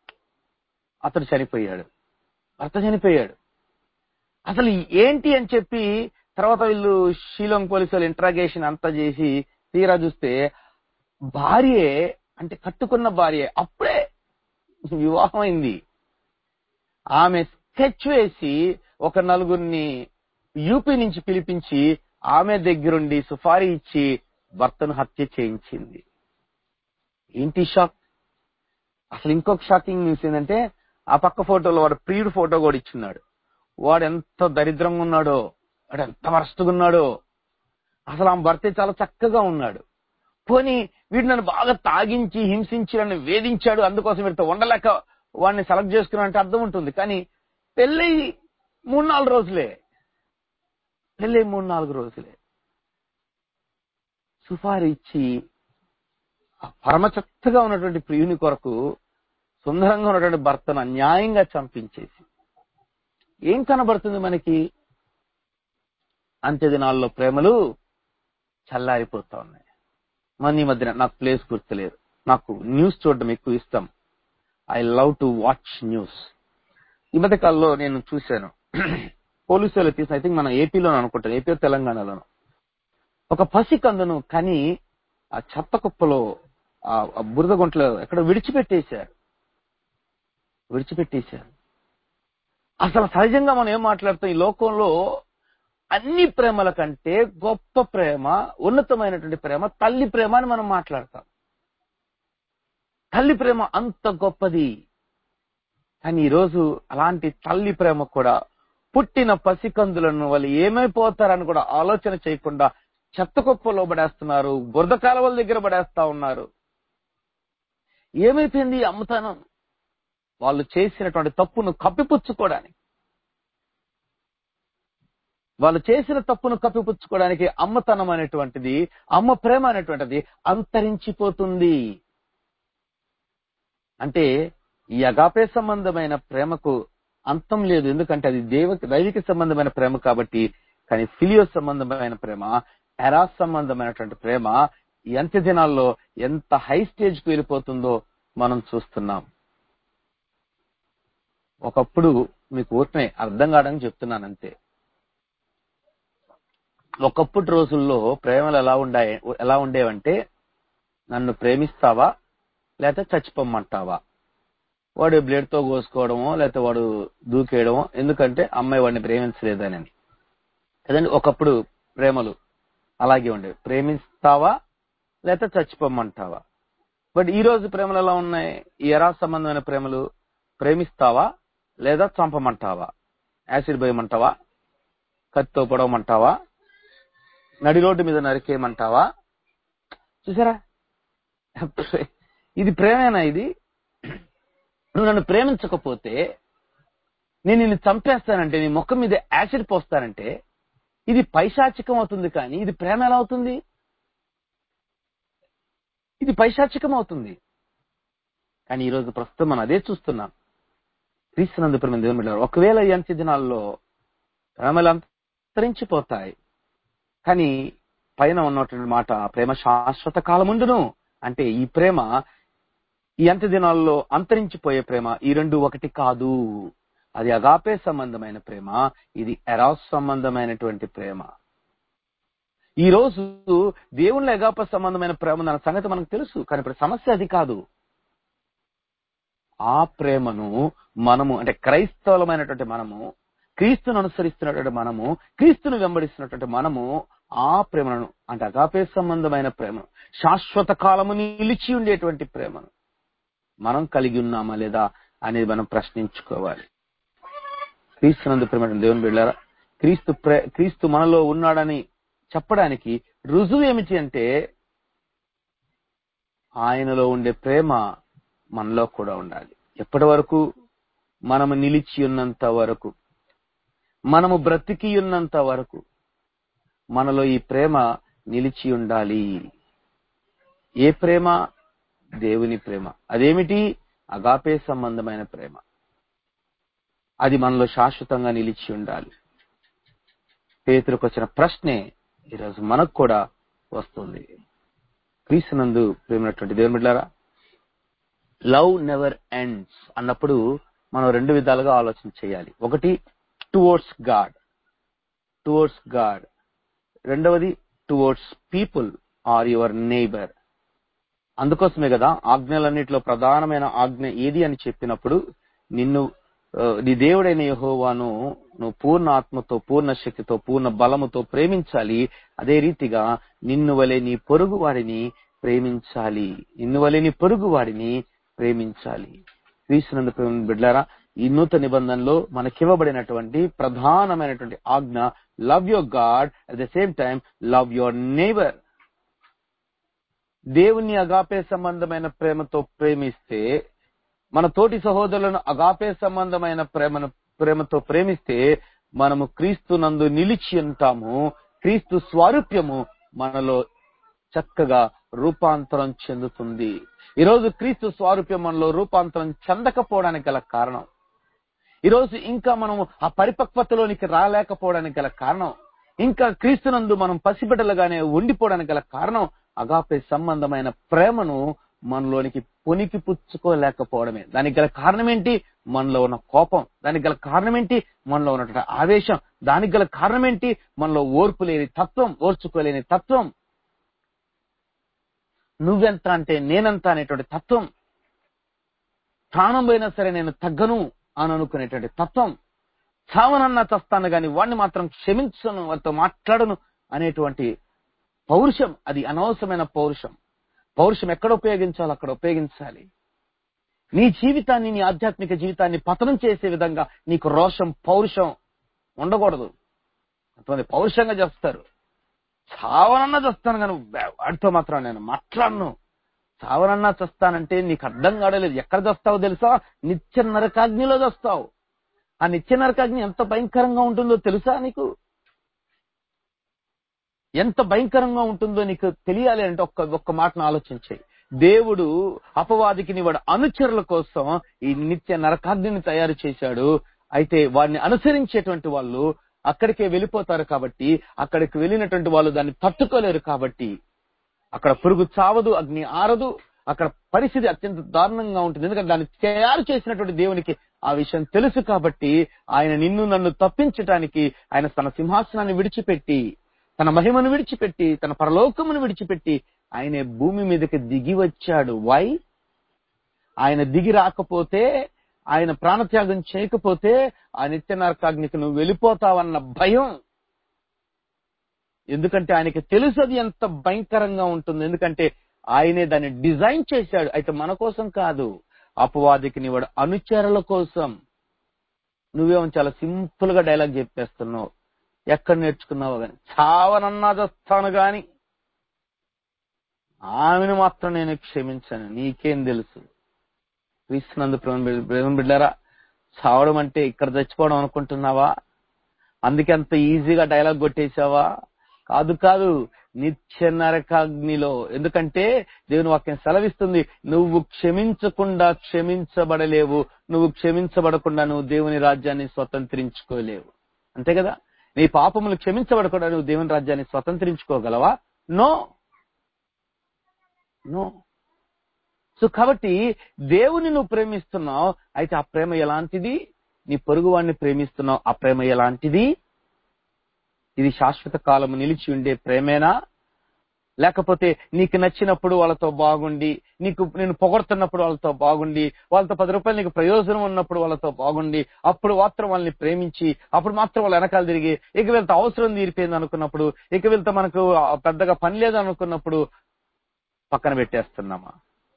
అతడు చనిపోయాడు భర్త చనిపోయాడు అసలు ఏంటి అని చెప్పి తర్వాత వీళ్ళు షీలాంగ్ పోలీసులు ఇంట్రాగేషన్ అంతా చేసి తీరా చూస్తే భార్యే అంటే కట్టుకున్న భార్య అప్పుడే వివాహం అయింది ఆమె స్కెచ్ వేసి ఒక నలుగురిని యూపీ నుంచి పిలిపించి ఆమె దగ్గరుండి సుఫారీ ఇచ్చి భర్తను హత్య చేయించింది ఏంటి షాక్ అసలు ఇంకొక షాకింగ్ న్యూస్ ఏంటంటే ఆ పక్క ఫోటోలో వాడు ప్రియుడు ఫోటో కూడా ఇచ్చున్నాడు వాడు ఎంత దరిద్రంగా ఉన్నాడో వాడు ఎంత వరస్ట్గా ఉన్నాడో అసలు ఆమె భర్త చాలా చక్కగా ఉన్నాడు పోనీ వీడు నన్ను బాగా తాగించి హింసించి నన్ను వేధించాడు అందుకోసం వీడితో ఉండలేక వాడిని సెలెక్ట్ చేసుకున్నానంటే అర్థం ఉంటుంది కానీ పెళ్ళి మూడు నాలుగు రోజులే పెళ్ళి మూడు నాలుగు రోజులే సుఫారు ఇచ్చి ఆ పరమచక్కగా ఉన్నటువంటి ప్రియుని కొరకు సుందరంగా ఉన్నటువంటి భర్తను అన్యాయంగా చంపించేసి ఏం కనబడుతుంది మనకి అంత్య దినాల్లో ప్రేమలు చల్లారిపోతా ఉన్నాయి మన ఈ మధ్యన నాకు ప్లేస్ గుర్తులేదు నాకు న్యూస్ చూడడం ఎక్కువ ఇష్టం I love to watch news ఈ మధ్య కాలంలో నేను చూశాను పోలీసులు తీసిన ఐ థింక్ మన ఏపీలో అనుకుంటాను ఏపీ తెలంగాణలోను ఒక పసి కందును కని ఆ చెత్త కుప్పలో ఆ ఆ బురద గుంటలో ఎక్కడ విడిచిపెట్టేశారు విడిచిపెట్టేశారు అసలు సహజంగా మనం ఏం మాట్లాడుతాం ఈ లోకంలో అన్ని ప్రేమల కంటే గొప్ప ప్రేమ ఉన్నతమైనటువంటి ప్రేమ తల్లి ప్రేమ అని మనం మాట్లాడతాం తల్లి ప్రేమ అంత గొప్పది కానీ ఈరోజు అలాంటి తల్లి ప్రేమ కూడా పుట్టిన పసికందులను వాళ్ళు ఏమైపోతారని కూడా ఆలోచన చేయకుండా చెత్త కుప్పలో పడేస్తున్నారు బురద కాలువల దగ్గర పడేస్తా ఉన్నారు ఏమైపోయింది ఈ అమ్మతనం వాళ్ళు చేసినటువంటి తప్పును కప్పిపుచ్చుకోవడానికి వాళ్ళు చేసిన తప్పును కప్పిపుచ్చుకోవడానికి అమ్మతనం అనేటువంటిది అమ్మ ప్రేమ అనేటువంటిది అంతరించిపోతుంది అంటే ఈ అగాపే సంబంధమైన ప్రేమకు అంతం లేదు ఎందుకంటే అది దేవ దైవిక సంబంధమైన ప్రేమ కాబట్టి కానీ ఫిలియో సంబంధమైన ప్రేమ ఎరాస్ సంబంధమైనటువంటి ప్రేమ ఈ అంత్య దినాల్లో ఎంత హై స్టేజ్ కు వెళ్ళిపోతుందో మనం చూస్తున్నాం ఒకప్పుడు మీకు ఊరినే అర్థం కావడానికి చెప్తున్నాను అంతే ఒకప్పుడు రోజుల్లో ప్రేమలు ఎలా ఉండాయి ఎలా ఉండేవంటే నన్ను ప్రేమిస్తావా లేకపోతే చచ్చిపోమ్మంటావా వాడు బ్లేడ్ తో కోసుకోవడమో లేకపోతే వాడు దూకేయడమో ఎందుకంటే అమ్మాయి వాడిని ప్రేమించలేదని కదండి ఒకప్పుడు ప్రేమలు అలాగే ఉండేవి ప్రేమిస్తావా లేకపోతే చచ్చిపోమ్మంటావా బట్ ఈ రోజు ప్రేమలు ఎలా ఉన్నాయి ఈ ఎరా సంబంధమైన ప్రేమలు ప్రేమిస్తావా లేదా చంపమంటావా యాసిడ్ పోయమంటావా కత్తితో పొడవమంటావా నడి రోడ్డు మీద నరికేయమంటావా చూసారా ఇది ప్రేమేనా ఇది నువ్వు నన్ను ప్రేమించకపోతే నేను నిన్ను చంపేస్తానంటే నీ ముఖం మీద యాసిడ్ పోస్తానంటే ఇది పైశాచికం అవుతుంది కానీ ఇది ప్రేమ ఎలా అవుతుంది ఇది పైశాచికం అవుతుంది కానీ ఈరోజు ప్రస్తుతం మనం అదే చూస్తున్నాం క్రీస్తునందు ప్రేమ దేవుని బిడ్డలారా, ఒకవేళ ఈ అంత్య దినాల్లో ప్రేమలు అంతరించిపోతాయి కానీ పైన ఉన్నటువంటి మాట ప్రేమ శాశ్వత కాలముండును అంటే ఈ ప్రేమ ఈ అంత్య దినాల్లో అంతరించిపోయే ప్రేమ ఈ రెండు ఒకటి కాదు అది అగాపే సంబంధమైన ప్రేమ ఇది ఎరాస్ సంబంధమైనటువంటి ప్రేమ ఈ రోజు దేవుళ్ళ అగాప సంబంధమైన ప్రేమ అన్న సంగతి మనకు తెలుసు కానీ ఇప్పుడు సమస్య అది కాదు ఆ ప్రేమను మనము అంటే క్రైస్తవులమైనటువంటి మనము క్రీస్తును అనుసరిస్తున్నటువంటి మనము క్రీస్తును వెంబడిస్తున్నటువంటి మనము ఆ ప్రేమను అంటే అగాపే సంబంధమైన ప్రేమను శాశ్వత కాలము నిలిచి ఉండేటువంటి ప్రేమను మనం కలిగి ఉన్నామా లేదా అనేది మనం ప్రశ్నించుకోవాలి క్రీస్తునందు ప్రేమ దేవుని బిడ్డారా క్రీస్తు ప్రే క్రీస్తు మనలో ఉన్నాడని చెప్పడానికి రుజువు ఏమిటి అంటే ఆయనలో ఉండే ప్రేమ మనలో కూడా ఉండాలి ఎప్పటి వరకు మనము నిలిచి ఉన్నంత వరకు మనము బ్రతికి ఉన్నంత వరకు మనలో ఈ ప్రేమ నిలిచి ఉండాలి ఏ ప్రేమ దేవుని ప్రేమ అదేమిటి అగాపే సంబంధమైన ప్రేమ అది మనలో శాశ్వతంగా నిలిచి ఉండాలి పేతులకు వచ్చిన ప్రశ్నే ఈరోజు మనకు కూడా వస్తుంది క్రీస్తునందు ప్రేమైనటువంటి దేవుని బిడ్డారా లవ్ నెవర్ ఎండ్స్ అన్నప్పుడు మనం రెండు విధాలుగా ఆలోచన చేయాలి ఒకటి టువర్డ్స్ గాడ్ టువర్డ్స్ గాడ్ రెండవది towards people or your neighbour అందుకోసమే కదా ఆజ్ఞలన్నిటిలో ప్రధానమైన ఆజ్ఞ ఏది అని చెప్పినప్పుడు నిన్ను ఆ, నీ దేవుడైన యెహోవాను నువ్వు పూర్ణ ఆత్మతో పూర్ణ శక్తితో పూర్ణ బలముతో ప్రేమించాలి అదే రీతిగా నిన్ను వలె నీ పొరుగు వారిని ప్రేమించాలి నిన్ను వలె నీ పొరుగు వారిని ప్రేమించాలి క్రీస్తునందు ప్రేమ బిడ్డారా ఈ నూతన నిబంధనలో మనకివ్వబడినటువంటి ప్రధానమైనటువంటి ఆజ్ఞ love your God at the same time love your neighbour దేవుని అగాపే సంబంధమైన ప్రేమతో ప్రేమిస్తే మన తోటి సహోదరులను అగాపే సంబంధమైన ప్రేమను ప్రేమతో ప్రేమిస్తే మనము క్రీస్తు నందు నిలిచి ఉంటాము క్రీస్తు స్వారూప్యము మనలో చక్కగా రూపాంతరం చెందుతుంది ఈరోజు క్రీస్తు స్వారూప్యం మనలో రూపాంతరం చెందకపోవడానికి గల కారణం ఈరోజు ఇంకా మనము ఆ పరిపక్వతలోనికి రాలేకపోవడానికి గల కారణం ఇంకా క్రీస్తునందు మనం పసిబిడ్డలుగానే ఉండిపోవడానికి గల కారణం అగాపే సంబంధమైన ప్రేమను మనలోనికి పొనికి పుచ్చుకోలేకపోవడమే దానికి గల కారణం ఏంటి మనలో ఉన్న కోపం దానికి గల కారణం ఏంటి మనలో ఉన్నటువంటి ఆవేశం దానికి గల కారణం ఏంటి మనలో ఓర్పు లేని తత్వం ఓర్చుకోలేని తత్వం నువ్వెంత అంటే నేనెంత అనేటువంటి తత్వం ప్రాణం పోయినా సరే నేను తగ్గను అని అనుకునేటువంటి తత్వం చావనన్నా చస్తాను గాని వాడిని మాత్రం క్షమించను వారితో మాట్లాడను అనేటువంటి పౌరుషం అది అనవసరమైన పౌరుషం పౌరుషం ఎక్కడ ఉపయోగించాలో అక్కడ ఉపయోగించాలి నీ జీవితాన్ని నీ ఆధ్యాత్మిక జీవితాన్ని పతనం చేసే విధంగా నీకు రోషం పౌరుషం ఉండకూడదు కొంతమంది పౌరుషంగా చేస్తారు చావనన్నా చేస్తాను కానీ వాడితో మాత్రం నేను మాట్లాడను చావనన్నా చస్తానంటే నీకు అర్థం కాడలేదు ఎక్కడ చస్తావో తెలుసా నిత్య నరకాగ్నిలో చస్తావు ఆ నిత్య నరకాగ్ని ఎంత భయంకరంగా ఉంటుందో తెలుసా నీకు ఎంత భయంకరంగా ఉంటుందో నీకు తెలియాలి అంటే ఒక్క ఒక్క మాటను ఆలోచించే దేవుడు అపవాదికి నీ వాడు అనుచరుల కోసం ఈ నిత్య నరకాగ్నిని తయారు చేశాడు అయితే వాడిని అనుసరించేటువంటి వాళ్ళు అక్కడికే వెళ్ళిపోతారు కాబట్టి అక్కడికి వెళ్ళినటువంటి వాళ్ళు దాన్ని తట్టుకోలేరు కాబట్టి అక్కడ పురుగు చావదు అగ్ని ఆరదు అక్కడ పరిస్థితి అత్యంత దారుణంగా ఉంటుంది ఎందుకంటే దాన్ని తయారు చేసినటువంటి దేవునికి ఆ విషయం తెలుసు కాబట్టి ఆయన నిన్ను నన్ను తప్పించటానికి ఆయన తన సింహాసనాన్ని విడిచిపెట్టి తన మహిమను విడిచిపెట్టి తన పరలోకమును విడిచిపెట్టి ఆయన భూమి మీదకి దిగి వచ్చాడు వై ఆయన దిగి రాకపోతే ఆయన ప్రాణత్యాగం చేయకపోతే ఆ నిత్య నరకాగ్నికి నువ్వు వెళ్ళిపోతావన్న భయం ఎందుకంటే ఆయనకి తెలుసు అది ఎంత భయంకరంగా ఉంటుంది ఎందుకంటే ఆయనే దాన్ని డిజైన్ చేశాడు అయితే మన కోసం కాదు అపవాదికి నీవాడు అనుచరుల కోసం నువ్వేమో చాలా సింపుల్ గా డైలాగ్ చెప్పేస్తున్నావు ఎక్కడ నేర్చుకున్నావు గాని చావనన్నా చస్తాను గాని ఆమెను మాత్రం నేను క్షమించాను నీకేం తెలుసు క్రీస్తునందు ప్రేమ బిడ్డారా చావడం అంటే ఇక్కడ చచ్చిపోవడం అనుకుంటున్నావా అందుకే అంత ఈజీగా డైలాగ్ కొట్టేశావా కాదు కాదు నిత్య నరకాగ్నిలో ఎందుకంటే దేవుని వాక్యం సెలవిస్తుంది నువ్వు క్షమించకుండా క్షమించబడలేవు నువ్వు క్షమించబడకుండా నువ్వు దేవుని రాజ్యాన్ని స్వతంత్రించుకోలేవు అంతే కదా నీ పాపములు క్షమించబడకుండా నువ్వు దేవుని రాజ్యాన్ని స్వతంత్రించుకోగలవా నో నో సో కాబట్టి దేవుని నువ్వు ప్రేమిస్తున్నావు అయితే ఆ ప్రేమ ఎలాంటిది నీ పొరుగు వాడిని ప్రేమిస్తున్నావు ఆ ప్రేమ ఎలాంటిది ఇది శాశ్వత కాలం నిలిచి ఉండే ప్రేమేనా లేకపోతే నీకు నచ్చినప్పుడు వాళ్ళతో బాగుండి నీకు నేను పొగడుతున్నప్పుడు వాళ్ళతో బాగుండి వాళ్ళతో పది రూపాయలు నీకు ప్రయోజనం ఉన్నప్పుడు వాళ్ళతో బాగుండి అప్పుడు మాత్రం వాళ్ళని ప్రేమించి అప్పుడు మాత్రం వాళ్ళ వెనకాల తిరిగి ఇక వీళ్ళతో అవసరం తీరిపోయింది అనుకున్నప్పుడు ఇక వీళ్ళతో మనకు పెద్దగా పని లేదు అనుకున్నప్పుడు పక్కన పెట్టేస్తున్నామా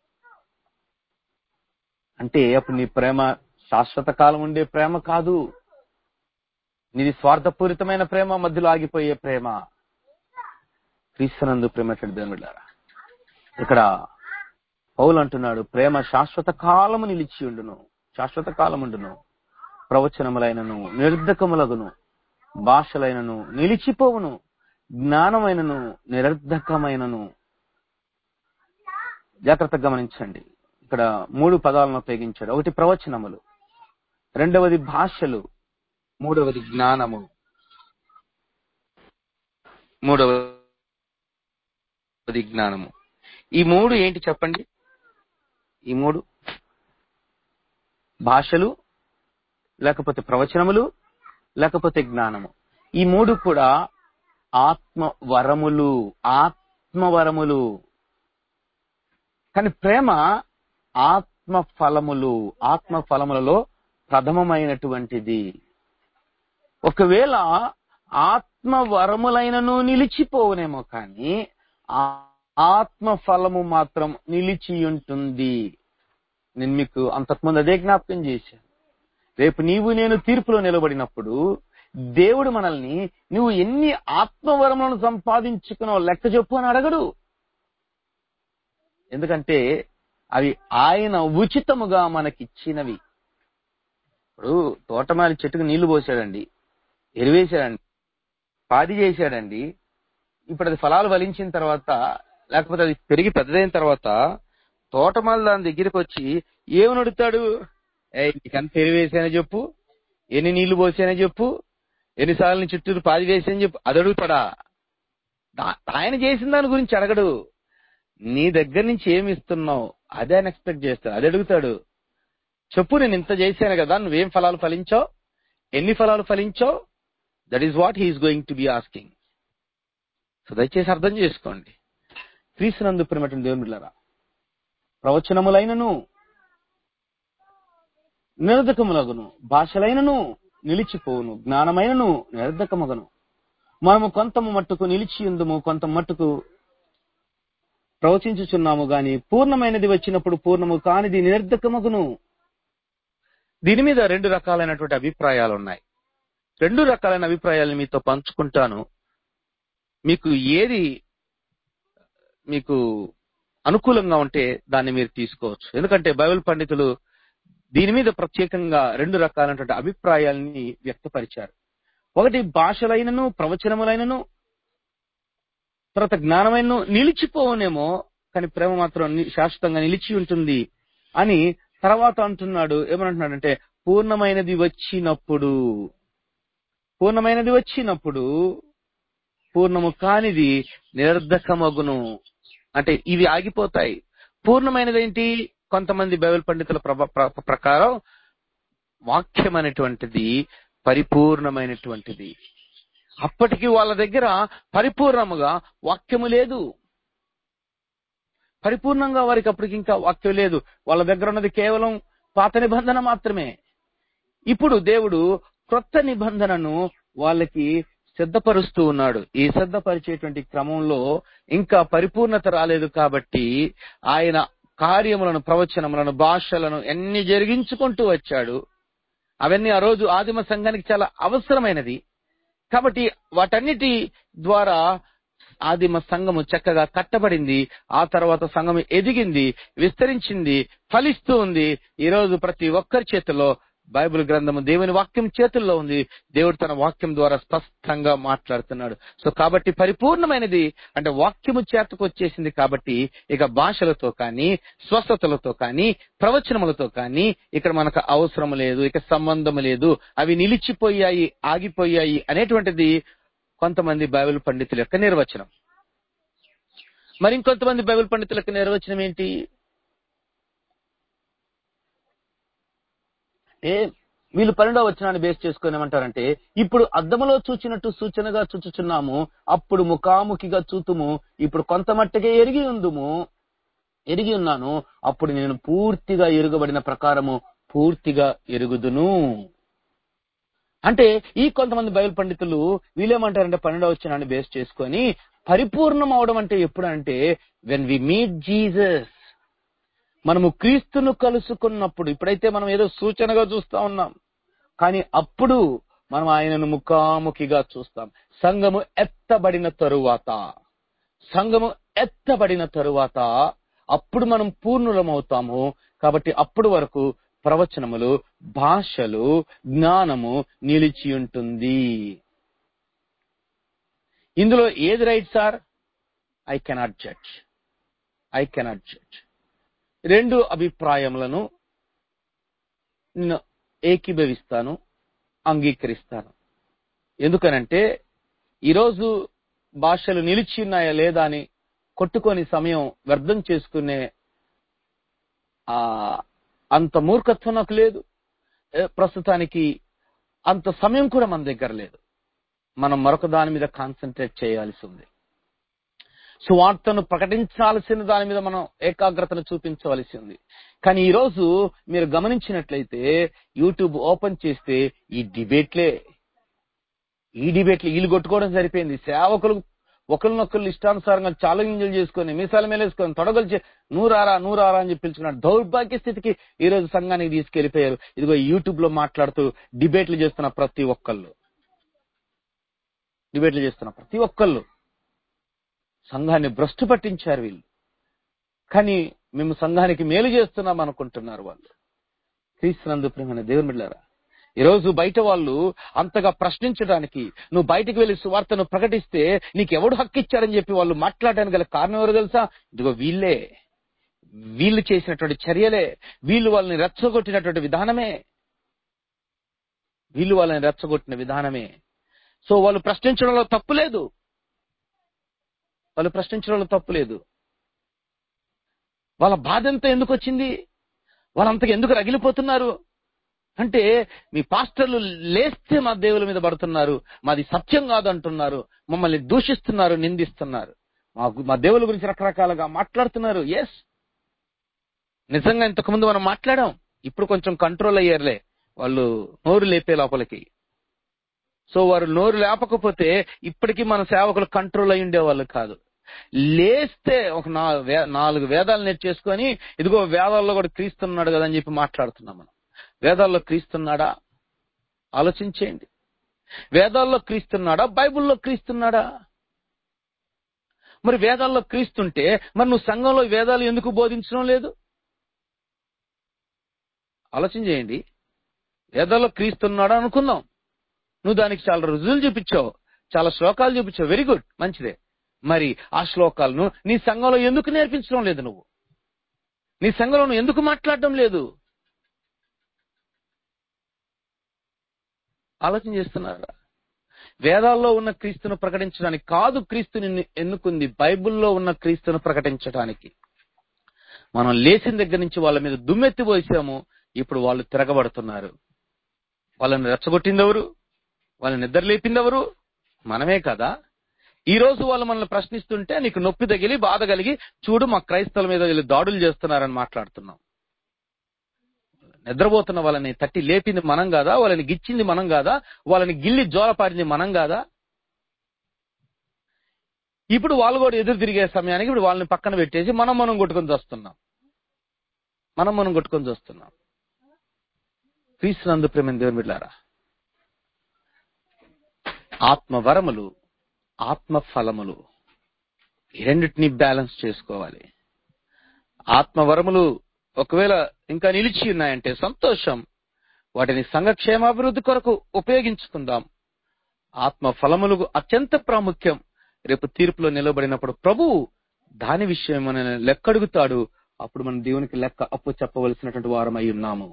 అంటే అప్పుడు నీ ప్రేమ శాశ్వత కాలం ఉండే ప్రేమ కాదు నీది స్వార్థపూరితమైన ప్రేమ మధ్యలో ఆగిపోయే ప్రేమ క్రీస్తునందు ప్రేమ దేవుడారా ఇక్కడ పౌలు అంటున్నాడు ప్రేమ శాశ్వత కాలము నిలిచి ఉండును శాశ్వత కాలముండును ప్రవచనములైనను నిర్ధకములగును భాషలైనను నిలిచిపోవును జ్ఞానమైనను నిరర్ధకమైనను జాగ్రత్తగా గమనించండి ఇక్కడ మూడు పదాలను ఉపయోగించాడు ఒకటి ప్రవచనములు రెండవది భాషలు మూడవది జ్ఞానము మూడవది జ్ఞానము ఈ మూడు ఏంటి చెప్పండి ఈ మూడు భాషలు లేకపోతే ప్రవచనములు లేకపోతే జ్ఞానము ఈ మూడు కూడా ఆత్మ వరములు ఆత్మ వరములు కానీ ప్రేమ ఆత్మ ఫలములు ఆత్మ ఫలములలో ప్రథమమైనటువంటిది ఒకవేళ ఆత్మ వరములైనను నిలిచిపోవునేమో కానీ ఆత్మ ఫలము మాత్రం నిలిచి ఉంటుంది నేను మీకు అంతకుముందు అదే జ్ఞాపకం చేశాను రేపు నీవు నేను తీర్పులో నిలబడినప్పుడు దేవుడు మనల్ని నువ్వు ఎన్ని ఆత్మవరములను సంపాదించుకున్నావు లెక్క చెప్పు అని అడగడు ఎందుకంటే అవి ఆయన ఉచితముగా మనకిచ్చినవి ఇప్పుడు తోటమాలి చెట్టుకు నీళ్లు పోసాడండి ఎరువేశాడండి పాది చేశాడండి ఇప్పుడు అది ఫలాలు ఫలించిన తర్వాత లేకపోతే అది పెరిగి పెద్దదైన తర్వాత తోటమాలి దాని దగ్గరికి వచ్చి ఏమని అడుగుతాడు ఏ నీకెంత ఎరువేసానో చెప్పు ఎన్ని నీళ్లు పోసానో చెప్పు ఎన్నిసార్లు నీ చుట్టూరు పాది వేసానని చెప్పు అది అడుగుతాడా ఆయన చేసిన దాని గురించి అడగడు నీ దగ్గర నుంచి ఏమి ఇస్తున్నావు అదే ఆయన ఎక్స్పెక్ట్ చేస్తాడు అది అడుగుతాడు చెప్పు నేను ఇంత చేశాను కదా నువ్వేం ఫలాలు ఫలించావు ఎన్ని ఫలాలు ఫలించావు that is what he is going to be asking so దయచేసి అర్థం చేసుకోండి క్రీస్తునందు ప్రేమటువంటి దేవుని బిడ్డలారా ప్రవచనములైనను నిరర్ధకములగును భాషలైనను నిలిచిపోవును జ్ఞానమైనను నిరర్ధకమగను మనము కొంత మట్టుకు నిలిచి ఉందము కొంత మట్టుకు ప్రవచించుచున్నాము గాని పూర్ణమైనది వచ్చినప్పుడు పూర్ణము కానిది నిరర్ధకమగును దీని మీద రెండు రకాలైనటువంటి అభిప్రాయాలు ఉన్నాయి రెండు రకాలైన అభిప్రాయాలను మీతో పంచుకుంటాను మీకు ఏది మీకు అనుకూలంగా ఉంటే దాన్ని మీరు తీసుకోవచ్చు ఎందుకంటే బైబిల్ పండితులు దీని మీద ప్రత్యేకంగా రెండు రకాలైనటువంటి అభిప్రాయాలని వ్యక్తపరిచారు ఒకటి భాషలైనను ప్రవచనములైనను తర్వాత జ్ఞానమైన నిలిచిపోవనేమో కానీ ప్రేమ మాత్రం ని- శాశ్వతంగా నిలిచి ఉంటుంది అని తర్వాత అంటున్నాడు ఏమంటున్నాడంటే పూర్ణమైనది వచ్చినప్పుడు పూర్ణమైనది వచ్చినప్పుడు పూర్ణము కానిది నిరర్ధకమగును అంటే ఇవి ఆగిపోతాయి పూర్ణమైనది ఏంటి కొంతమంది బైబిల్ పండితుల ప్రభ- ప్ర- ప్రకారం వాక్యం అనేటువంటిది పరిపూర్ణమైనటువంటిది అప్పటికి వాళ్ళ దగ్గర పరిపూర్ణముగా వాక్యము లేదు పరిపూర్ణంగా వారికి అప్పటికి ఇంకా వాక్యం లేదు వాళ్ళ దగ్గర ఉన్నది కేవలం పాత నిబంధన మాత్రమే ఇప్పుడు దేవుడు క్రొత్త నిబంధనను వాళ్ళకి సిద్ధపరుస్తూ ఉన్నాడు ఈ సిద్ధపరిచేటువంటి క్రమంలో ఇంకా పరిపూర్ణత రాలేదు కాబట్టి ఆయన కార్యములను ప్రవచనములను భాషలను ఎన్ని జరిగించుకుంటూ వచ్చాడు అవన్నీ ఆ రోజు ఆదిమ సంఘానికి చాలా అవసరమైనది కాబట్టి వాటన్నిటి ద్వారా ఆదిమ సంఘము చక్కగా కట్టబడింది ఆ తర్వాత సంఘము ఎదిగింది విస్తరించింది ఫలిస్తూ ఉంది ఈ రోజు ప్రతి ఒక్కరి చేతిలో బైబిల్ గ్రంథము దేవుని వాక్యం చేతుల్లో ఉంది దేవుడు తన వాక్యం ద్వారా స్పష్టంగా మాట్లాడుతున్నాడు సో కాబట్టి పరిపూర్ణమైనది అంటే వాక్యము చేతకు వచ్చేసింది కాబట్టి ఇక భాషలతో కానీ స్వస్థతలతో కానీ ప్రవచనములతో కానీ ఇక్కడ మనకు అవసరం లేదు ఇక సంబంధం లేదు అవి నిలిచిపోయాయి ఆగిపోయాయి అనేటువంటిది కొంతమంది బైబిల్ పండితుల యొక్క నిర్వచనం మరి ఇంకొంతమంది బైబిల్ పండితుల యొక్క నిర్వచనం ఏంటి ఏ వీళ్ళు పన్నెండవ వచనాన్ని బేస్ చేసుకుని ఏమంటారంటే ఇప్పుడు అద్దములో చూచినట్టు సూచనగా చూచుచున్నాము అప్పుడు ముఖాముఖిగా చూతుము ఇప్పుడు కొంత మట్టుకే ఎరిగి ఉందుము ఎరిగి ఉన్నాను అప్పుడు నేను పూర్తిగా ఎరుగబడిన ప్రకారము పూర్తిగా ఎరుగుదును అంటే ఈ కొంతమంది బైబిల్ పండితులు వీళ్ళేమంటారంటే పన్నెండవ వచనాన్ని బేస్ చేసుకొని పరిపూర్ణం అవడం అంటే ఎప్పుడంటే వెన్ వి మీట్ జీసస్ మనము క్రీస్తును కలుసుకున్నప్పుడు ఇప్పుడైతే మనం ఏదో సూచనగా చూస్తా ఉన్నాం కానీ అప్పుడు మనం ఆయనను ముఖాముఖిగా చూస్తాం సంఘము ఎత్తబడిన తరువాత సంఘము ఎత్తబడిన తరువాత అప్పుడు మనం పూర్ణులమవుతాము కాబట్టి అప్పుడు వరకు ప్రవచనములు భాషలు జ్ఞానము నిలిచి ఉంటుంది ఇందులో ఏది right sir I cannot judge I cannot judge రెండు అభిప్రాయములను నేను ఏకీభవిస్తాను అంగీకరిస్తాను ఎందుకనంటే ఈరోజు భాషలు నిలిచి ఉన్నాయా లేదా అని కొట్టుకొని సమయం వ్యర్థం చేసుకునే ఆ అంత మూర్ఖత్వం నాకు లేదు ఏ, ప్రస్తుతానికి అంత సమయం కూడా మన దగ్గర లేదు మనం మరొక దాని మీద కాన్సన్ట్రేట్ చేయాల్సి ఉంది సువార్తను ప్రకటించాల్సిన దాని మీద మనం ఏకాగ్రతను చూపించవలసి ఉంది కానీ ఈ రోజు మీరు గమనించినట్లయితే యూట్యూబ్ ఓపెన్ చేస్తే ఈ డిబేట్లే ఈ డిబేట్లు వీళ్ళు కొట్టుకోవడం సరిపోయింది సేవకులు ఒకరినొకరు ఇష్టానుసారంగా ఛాలెంజ్లు చేసుకొని మీసాల మేలేసుకొని తొడగలు చే నూరారా నూరారా అని చెప్పి పిలుచుకున్నారు దౌర్భాగ్య స్థితికి ఈ రోజు సంఘానికి తీసుకెళ్లిపోయారు ఇదిగో యూట్యూబ్ లో మాట్లాడుతూ డిబేట్లు చేస్తున్న ప్రతి ఒక్కళ్ళు డిబేట్లు చేస్తున్న ప్రతి ఒక్కళ్ళు సంఘాన్ని భ్రష్టు పట్టించారు వీళ్ళు కానీ మేము సంఘానికి మేలు చేస్తున్నాం అనుకుంటున్నారు వాళ్ళు క్రీస్తునందు ప్రేమైన దేవుని బిడ్డారా ఈరోజు బయట వాళ్ళు అంతగా ప్రశ్నించడానికి నువ్వు బయటికి వెళ్లి సువార్తను ప్రకటిస్తే నీకు ఎవడు హక్కు ఇచ్చారని చెప్పి వాళ్ళు మాట్లాడడానికి గల కారణం ఎవరు తెలుసా ఇదిగో వీళ్ళే వీళ్ళు చేసినటువంటి చర్యలే వీళ్ళు వాళ్ళని రెచ్చగొట్టినటువంటి విధానమే వీళ్ళు వాళ్ళని రెచ్చగొట్టిన విధానమే సో వాళ్ళు ప్రశ్నించడంలో తప్పు లేదు వాళ్ళు ప్రశ్నించడంలో తప్పు లేదు వాళ్ళ బాధ ఎంత ఎందుకు వచ్చింది వాళ్ళంతగా ఎందుకు రగిలిపోతున్నారు అంటే మీ పాస్టర్లు లేస్తే మా దేవుల మీద పడుతున్నారు మాది సత్యం కాదు అంటున్నారు మమ్మల్ని దూషిస్తున్నారు నిందిస్తున్నారు మాకు మా దేవుల గురించి రకరకాలుగా మాట్లాడుతున్నారు ఎస్ నిజంగా ఇంతకు ముందు మనం మాట్లాడాం ఇప్పుడు కొంచెం కంట్రోల్ అయ్యారులే వాళ్ళు నోరు లేపే లోపలికి సో వారు నోరు లేపకపోతే ఇప్పటికీ మన సేవకులు కంట్రోల్ అయి ఉండేవాళ్ళు కాదు లేస్తే ఒక నా- వే- నాలుగు వేదాలు నేర్చేసుకొని ఇదిగో వేదాల్లో కూడా క్రీస్తున్నాడు కదా అని చెప్పి మాట్లాడుతున్నాం మనం వేదాల్లో క్రీస్తున్నాడా ఆలోచించేయండి వేదాల్లో క్రీస్తున్నాడా బైబిల్లో క్రీస్తున్నాడా మరి వేదాల్లో క్రీస్తుంటే మరి నువ్వు సంఘంలో వేదాలు ఎందుకు బోధించడం లేదు ఆలోచన చేయండి వేదాల్లో క్రీస్తున్నాడా అనుకుందాం నువ్వు దానికి చాలా రుజువులు చూపించావు చాలా శ్లోకాలు చూపించావు వెరీ గుడ్ మంచిదే మరి ఆ శ్లోకాలను నీ సంఘంలో ఎందుకు నేర్పించడం లేదు నువ్వు నీ సంఘంలో నువ్వు ఎందుకు మాట్లాడడం లేదు ఆలోచన చేస్తున్నారా వేదాల్లో ఉన్న క్రీస్తును ప్రకటించడానికి కాదు క్రీస్తుని ఎన్నుకుంది బైబిల్లో ఉన్న క్రీస్తును ప్రకటించడానికి మనం లేచిన దగ్గర నుంచి వాళ్ళ మీద దుమ్మెత్తి పోసాము ఇప్పుడు వాళ్ళు తిరగబడుతున్నారు వాళ్ళని రెచ్చగొట్టింది ఎవరు వాళ్ళని నిద్ర లేపింది ఎవరు మనమే కదా ఈ రోజు వాళ్ళు మనల్ని ప్రశ్నిస్తుంటే నీకు నొప్పి తగిలి బాధ కలిగి చూడు మా క్రైస్తవుల మీద వీళ్ళు దాడులు చేస్తున్నారని మాట్లాడుతున్నాం నిద్రపోతున్న వాళ్ళని తట్టి లేపింది మనం కాదా వాళ్ళని గిచ్చింది మనం కాదా వాళ్ళని గిల్లి జోలపాడింది మనం కాదా ఇప్పుడు వాళ్ళు కూడా ఎదురు తిరిగే సమయానికి ఇప్పుడు వాళ్ళని పక్కన పెట్టేసి మనం మనం కొట్టుకొని చూస్తున్నాం మనం మనం కొట్టుకొని చూస్తున్నాం క్రీస్తునందు ప్రేమ దేవుని బిడ్డారా ఆత్మ వరములు ఆత్మ ఫలములు ఈ రెండింటిని బ్యాలెన్స్ చేసుకోవాలి ఆత్మ వరములు ఒకవేళ ఇంకా నిలిచి ఉన్నాయంటే సంతోషం వాటిని సంఘక్షేమాభివృద్ధి కొరకు ఉపయోగించుకుందాం ఆత్మ ఫలములు అత్యంత ప్రాముఖ్యం రేపు తీర్పులో నిలబడినప్పుడు ప్రభువు దాని విషయం మన లెక్కడుగుతాడు అప్పుడు మనం దేవునికి లెక్క అప్పు చెప్పవలసినటువంటి వారం అయి ఉన్నాము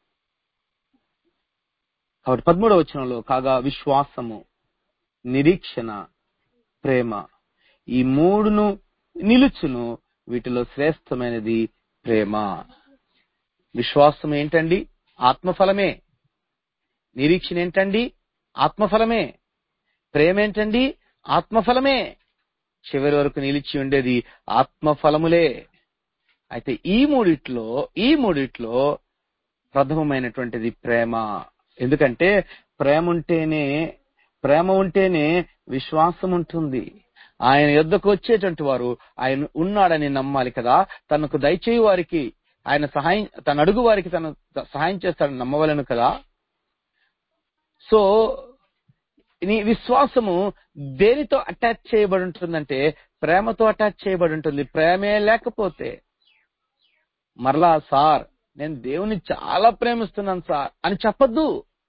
కాబట్టి పదమూడవ వచనంలో కాగా విశ్వాసము నిరీక్షణ ప్రేమ ఈ మూడును నిలుచును వీటిలో శ్రేష్టమైనది ప్రేమ విశ్వాసం ఏంటండి ఆత్మఫలమే నిరీక్షణ ఏంటండి ఆత్మఫలమే ప్రేమ ఏంటండి ఆత్మఫలమే చివరి వరకు నిలిచి ఉండేది ఆత్మఫలములే అయితే ఈ మూడిట్లో ఈ మూడిట్లో ప్రథమమైనటువంటిది ప్రేమ ఎందుకంటే ప్రేమ ఉంటేనే ప్రేమ ఉంటేనే విశ్వాసం ఉంటుంది ఆయన యుద్ధకు వచ్చేటువంటి వారు ఆయన ఉన్నాడని నమ్మాలి కదా తనకు దయచేయి వారికి ఆయన సహాయం తన అడుగు వారికి తను సహాయం చేస్తాడని నమ్మవలను కదా సో నీ విశ్వాసము దేనితో అటాచ్ చేయబడి ఉంటుందంటే ప్రేమతో అటాచ్ చేయబడి ఉంటుంది ప్రేమే లేకపోతే మరలా సార్ నేను దేవుని చాలా ప్రేమిస్తున్నాను సార్ అని చెప్పొద్దు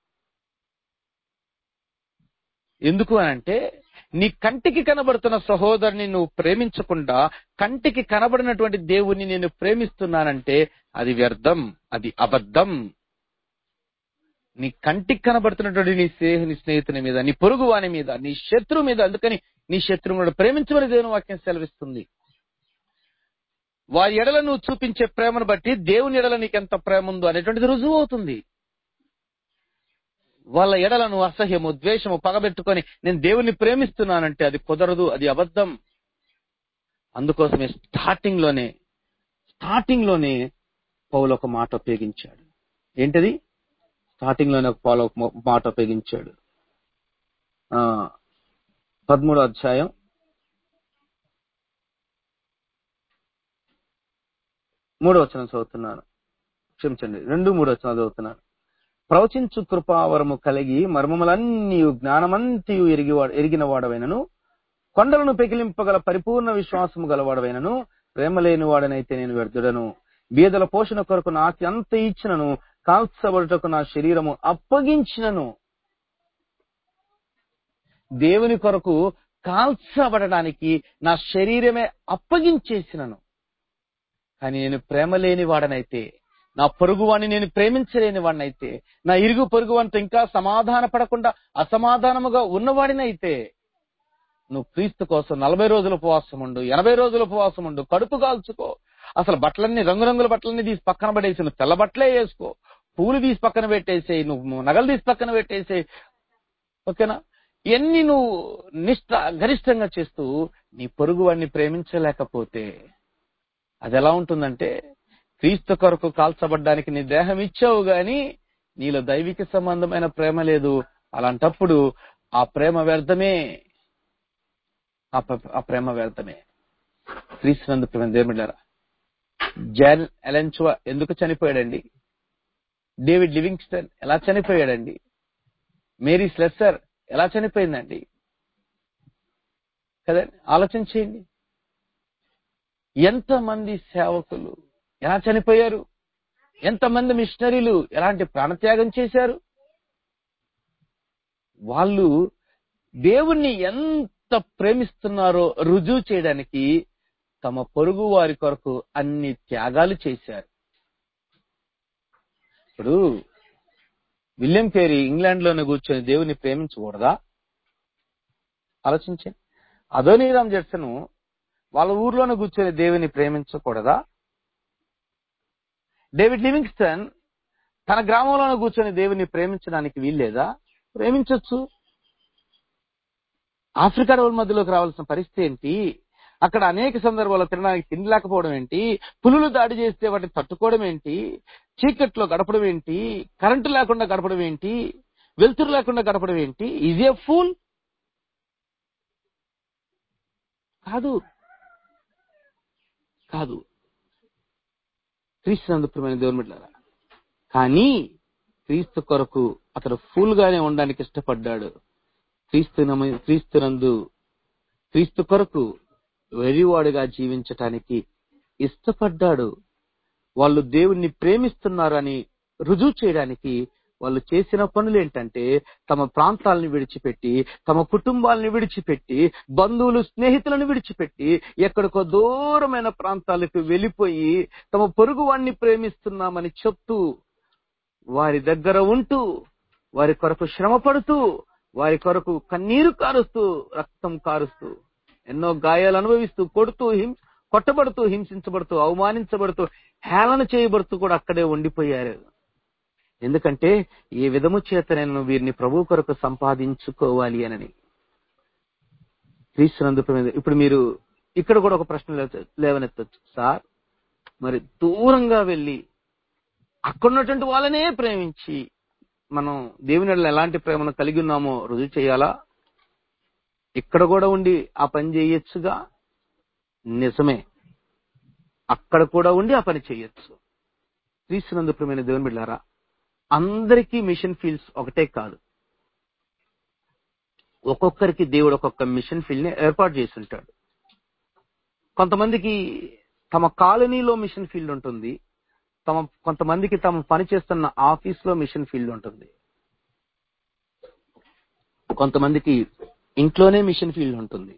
ఎందుకు అని అంటే నీ కంటికి కనబడుతున్న సహోదరుని నువ్వు ప్రేమించకుండా కంటికి కనబడినటువంటి దేవుణ్ణి నేను ప్రేమిస్తున్నానంటే అది వ్యర్థం అది అబద్ధం నీ కంటికి కనబడుతున్నటువంటి నీ స్నేహితుని స్నేహితుని మీద నీ పొరుగు వాని మీద నీ శత్రువు మీద అందుకని నీ శత్రువు కూడా ప్రేమించమని దేవుని వాక్యం సెలవిస్తుంది వారి ఎడల నువ్వు చూపించే ప్రేమను బట్టి దేవుని ఎడల నీకెంత ప్రేమ ఉందో అనేటువంటిది రుజువు అవుతుంది వాళ్ళ ఎడలను అసహ్యము ద్వేషము పగబెట్టుకొని నేను దేవుణ్ణి ప్రేమిస్తున్నానంటే అది కుదరదు అది అబద్ధం అందుకోసమే స్టార్టింగ్ లోనే స్టార్టింగ్ లోనే పౌలు ఒక మాట ఉపయోగించాడు ఏంటది స్టార్టింగ్ లోనే ఒక పౌలు ఒక మాట ఉపయోగించాడు ఆ పదమూడో అధ్యాయం మూడో వచనం చదువుతున్నాను క్షమించండి రెండు మూడు వచనాలు చదువుతున్నాను ప్రవచించు కృపావరము కలిగి మర్మములన్నీ జ్ఞానమంతియు ఎరిగివాడ ఎరిగిన వాడవైనను కొండలను పెకిలింపగల పరిపూర్ణ విశ్వాసము గలవాడవైనను ప్రేమ లేని వాడనైతే నేను వ్యర్థుడను బీదల పోషణ కొరకు నాకు ఎంత ఇచ్చినను కాల్చబడుటకు నా శరీరము అప్పగించినను దేవుని కొరకు కాల్చబడడానికి నా శరీరమే అప్పగించేసినను కానీ నేను ప్రేమ లేని వాడనైతే నా పొరుగు వాడిని నేను ప్రేమించలేని వాడినైతే నా ఇరుగు పొరుగు వాడితో ఇంకా సమాధాన పడకుండా అసమాధానముగా ఉన్నవాడినైతే నువ్వు క్రీస్తు కోసం నలభై రోజుల ఉపవాసం ఉండు ఎనభై రోజుల ఉపవాసం ఉండు కడుపు కాల్చుకో అసలు బట్టలన్నీ రంగురంగుల బట్టలన్నీ తీసి పక్కన పడేసి నువ్వు తెల్ల బట్టలే వేసుకో పూలు తీసి పక్కన పెట్టేసేయి నువ్వు నగలు తీసి పక్కన పెట్టేసేయి ఓకేనా ఎన్ని నువ్వు నిష్ట గరిష్టంగా చేస్తూ నీ పొరుగు వాడిని ప్రేమించలేకపోతే అది ఎలా ఉంటుందంటే క్రీస్తు కొరకు కాల్చబడ్డానికి నీ దేహం ఇచ్చావు గాని నీలో దైవిక సంబంధమైన ప్రేమ లేదు అలాంటప్పుడు ఆ ప్రేమ వ్యర్థమే ఆ ప- ఆ ప్రేమ వ్యర్థమే క్రీస్తునందు ప్రేమ దేవుడారా జాన్ ఎలెన్చువా ఎందుకు చనిపోయాడండి డేవిడ్ లివింగ్స్టన్ ఎలా చనిపోయాడండి మేరీ స్లెస్సర్ ఎలా చనిపోయిందండి కదండి ఆలోచన చేయండి ఎంతమంది సేవకులు ఎలా చనిపోయారు ఎంతమంది మిషనరీలు ఎలాంటి ప్రాణత్యాగం చేశారు వాళ్ళు దేవుణ్ణి ఎంత ప్రేమిస్తున్నారో రుజువు చేయడానికి తమ పొరుగు వారి కొరకు అన్ని త్యాగాలు చేశారు ఇప్పుడు విలియం పేరీ ఇంగ్లాండ్ లోనే కూర్చొని దేవుని ప్రేమించకూడదా ఆలోచించండి అదోనీరామ్ జడ్సన్ వాళ్ళ ఊర్లోనే కూర్చొని దేవుని ప్రేమించకూడదా డేవిడ్ లివింగ్స్టన్ తన గ్రామంలోనే కూర్చొని దేవుని ప్రేమించడానికి వీల్లేదా ప్రేమించొచ్చు ఆఫ్రికా రోజుల మధ్యలోకి రావాల్సిన పరిస్థితి ఏంటి అక్కడ అనేక సందర్భాల్లో తినడానికి తిండి లేకపోవడం ఏంటి పులులు దాడి చేస్తే వాటిని తట్టుకోవడం ఏంటి చీకట్లో గడపడం ఏంటి కరెంటు లేకుండా గడపడం ఏంటి వెలుతురు లేకుండా గడపడం ఏంటి ఈజ్ ఏ ఫూల్ కాదు కాదు క్రీస్తునందుప్రమైన దేవుని బిడ్డలారా కానీ క్రీస్తు కొరకు అతడు ఫూల్ గానే ఉండడానికి ఇష్టపడ్డాడు క్రీస్తు నమ్మి- క్రీస్తునందు క్రీస్తు కొరకు వెరివాడుగా జీవించటానికి ఇష్టపడ్డాడు వాళ్ళు దేవుణ్ణి ప్రేమిస్తున్నారని రుజువు చేయడానికి వాళ్ళు చేసిన పనులు ఏంటంటే తమ ప్రాంతాలను విడిచిపెట్టి తమ కుటుంబాలను విడిచిపెట్టి బంధువులు స్నేహితులను విడిచిపెట్టి ఎక్కడికో దూరమైన ప్రాంతాలకు వెళ్ళిపోయి తమ పొరుగు వాణ్ణి ప్రేమిస్తున్నామని చెప్తూ వారి దగ్గర ఉంటూ వారి కొరకు శ్రమ పడుతూ వారి కొరకు కన్నీరు కారుస్తూ రక్తం కారుస్తూ ఎన్నో గాయాలు అనుభవిస్తూ కొడుతూ హిం కొట్టబడుతూ హింసించబడుతూ అవమానించబడుతూ హేళన చేయబడుతూ కూడా అక్కడే ఉండిపోయారు ఎందుకంటే ఏ విధము చేత నేను వీరిని ప్రభు కొరకు సంపాదించుకోవాలి అనని క్రీస్తునందు ప్రేమ- ఇప్పుడు మీరు ఇక్కడ కూడా ఒక ప్రశ్న లేవ- లేవనెత్తచ్చు సార్ మరి దూరంగా వెళ్ళి అక్కడున్నటువంటి వాళ్ళనే ప్రేమించి మనం దేవుని ఎడల ఎలాంటి ప్రేమను కలిగి ఉన్నామో రుజువు చేయాలా ఇక్కడ కూడా ఉండి ఆ పని చేయొచ్చుగా నిజమే అక్కడ కూడా ఉండి ఆ పని చేయొచ్చు క్రీస్తునందు ప్రియమైన దేవుని బిడ్డారా అందరికీ మిషన్ ఫీల్డ్స్ ఒకటే కాదు ఒక్కొక్కరికి దేవుడు ఒక్కొక్క మిషన్ ఫీల్డ్ ని ఏర్పాటు చేసి ఉంటాడు కొంతమందికి తమ కాలనీలో మిషన్ ఫీల్డ్ ఉంటుంది తమ కొంతమందికి తమ పని చేస్తున్న ఆఫీస్ లో మిషన్ ఫీల్డ్ ఉంటుంది కొంతమందికి ఇంట్లోనే మిషన్ ఫీల్డ్ ఉంటుంది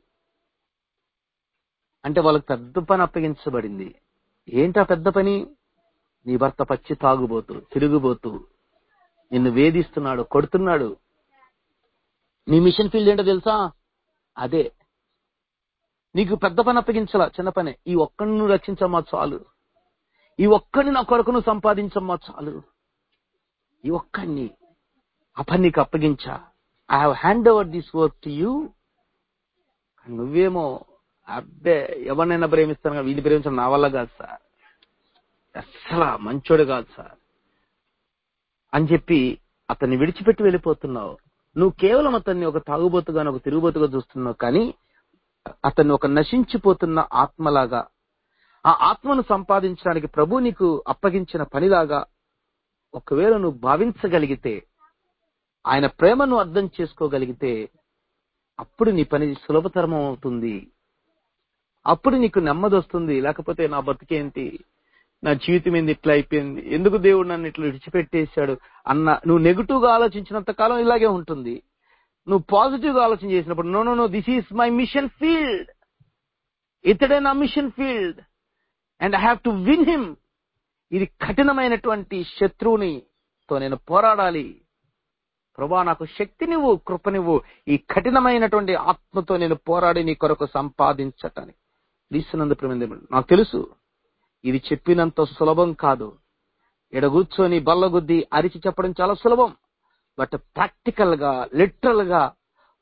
అంటే వాళ్ళకి పెద్ద పని అప్పగించబడింది ఏంటా పెద్ద పని నీ భర్త పచ్చి తాగుబోతూ తిరుగుబోతూ నిన్ను వేధిస్తున్నాడు కొడుతున్నాడు నీ మిషన్ ఫీల్డ్ ఏంటో తెలుసా అదే నీకు పెద్ద పని అప్పగించాల చిన్న పనే ఈ ఒక్కడిని నువ్వు రక్షించమ్మా చాలు ఈ ఒక్కడిని నా కొరకు నువ్వు సంపాదించమ్మా చాలు ఈ ఒక్కడిని ఆ పని నీకు అప్పగించా I have hand over this work to you నువ్వేమో అబ్బే ఎవరినైనా ప్రేమిస్తాను కదా, వీడిని ప్రేమించడం నా వల్ల కాదు సార్ అస్సలు మంచోడు కాదు సార్ అని చెప్పి అతన్ని విడిచిపెట్టి వెళ్ళిపోతున్నావు నువ్వు కేవలం అతన్ని ఒక తాగుబోతుగా ఒక తిరుగుబోతుగా చూస్తున్నావు కానీ అతన్ని ఒక నశించిపోతున్న ఆత్మలాగా ఆ ఆత్మను సంపాదించడానికి ప్రభు నీకు అప్పగించిన పనిలాగా ఒకవేళ నువ్వు భావించగలిగితే ఆయన ప్రేమను అర్థం చేసుకోగలిగితే అప్పుడు నీ పని సులభతరం అవుతుంది అప్పుడు నీకు నెమ్మది వస్తుంది లేకపోతే నా బతికేంటి నా జీవితం ఏంది ఇట్లా అయిపోయింది ఎందుకు దేవుడు నన్ను ఇట్లా విడిచిపెట్టేశాడు అన్న నువ్వు నెగిటివ్ గా ఆలోచించినంత కాలం ఇలాగే ఉంటుంది నువ్వు పాజిటివ్ గా ఆలోచన చేసినప్పుడు no no no this is my mission field ఇతడే నా mission field and I have to win him ఇది కఠినమైనటువంటి శత్రువుని తో నేను పోరాడాలి ప్రభా నాకు శక్తినివ్వు కృపనివ్వు ఈ కఠినమైనటువంటి ఆత్మతో నేను పోరాడి నీ కొరకు సంపాదించటానికి క్రీస్తునందు ప్రేమ నాకు తెలుసు ఇది చెప్పినంత సులభం కాదు ఎడ కూర్చొని బల్లగుద్ది అరిచి చెప్పడం చాలా సులభం బట్ ప్రాక్టికల్ గా లిటరల్ గా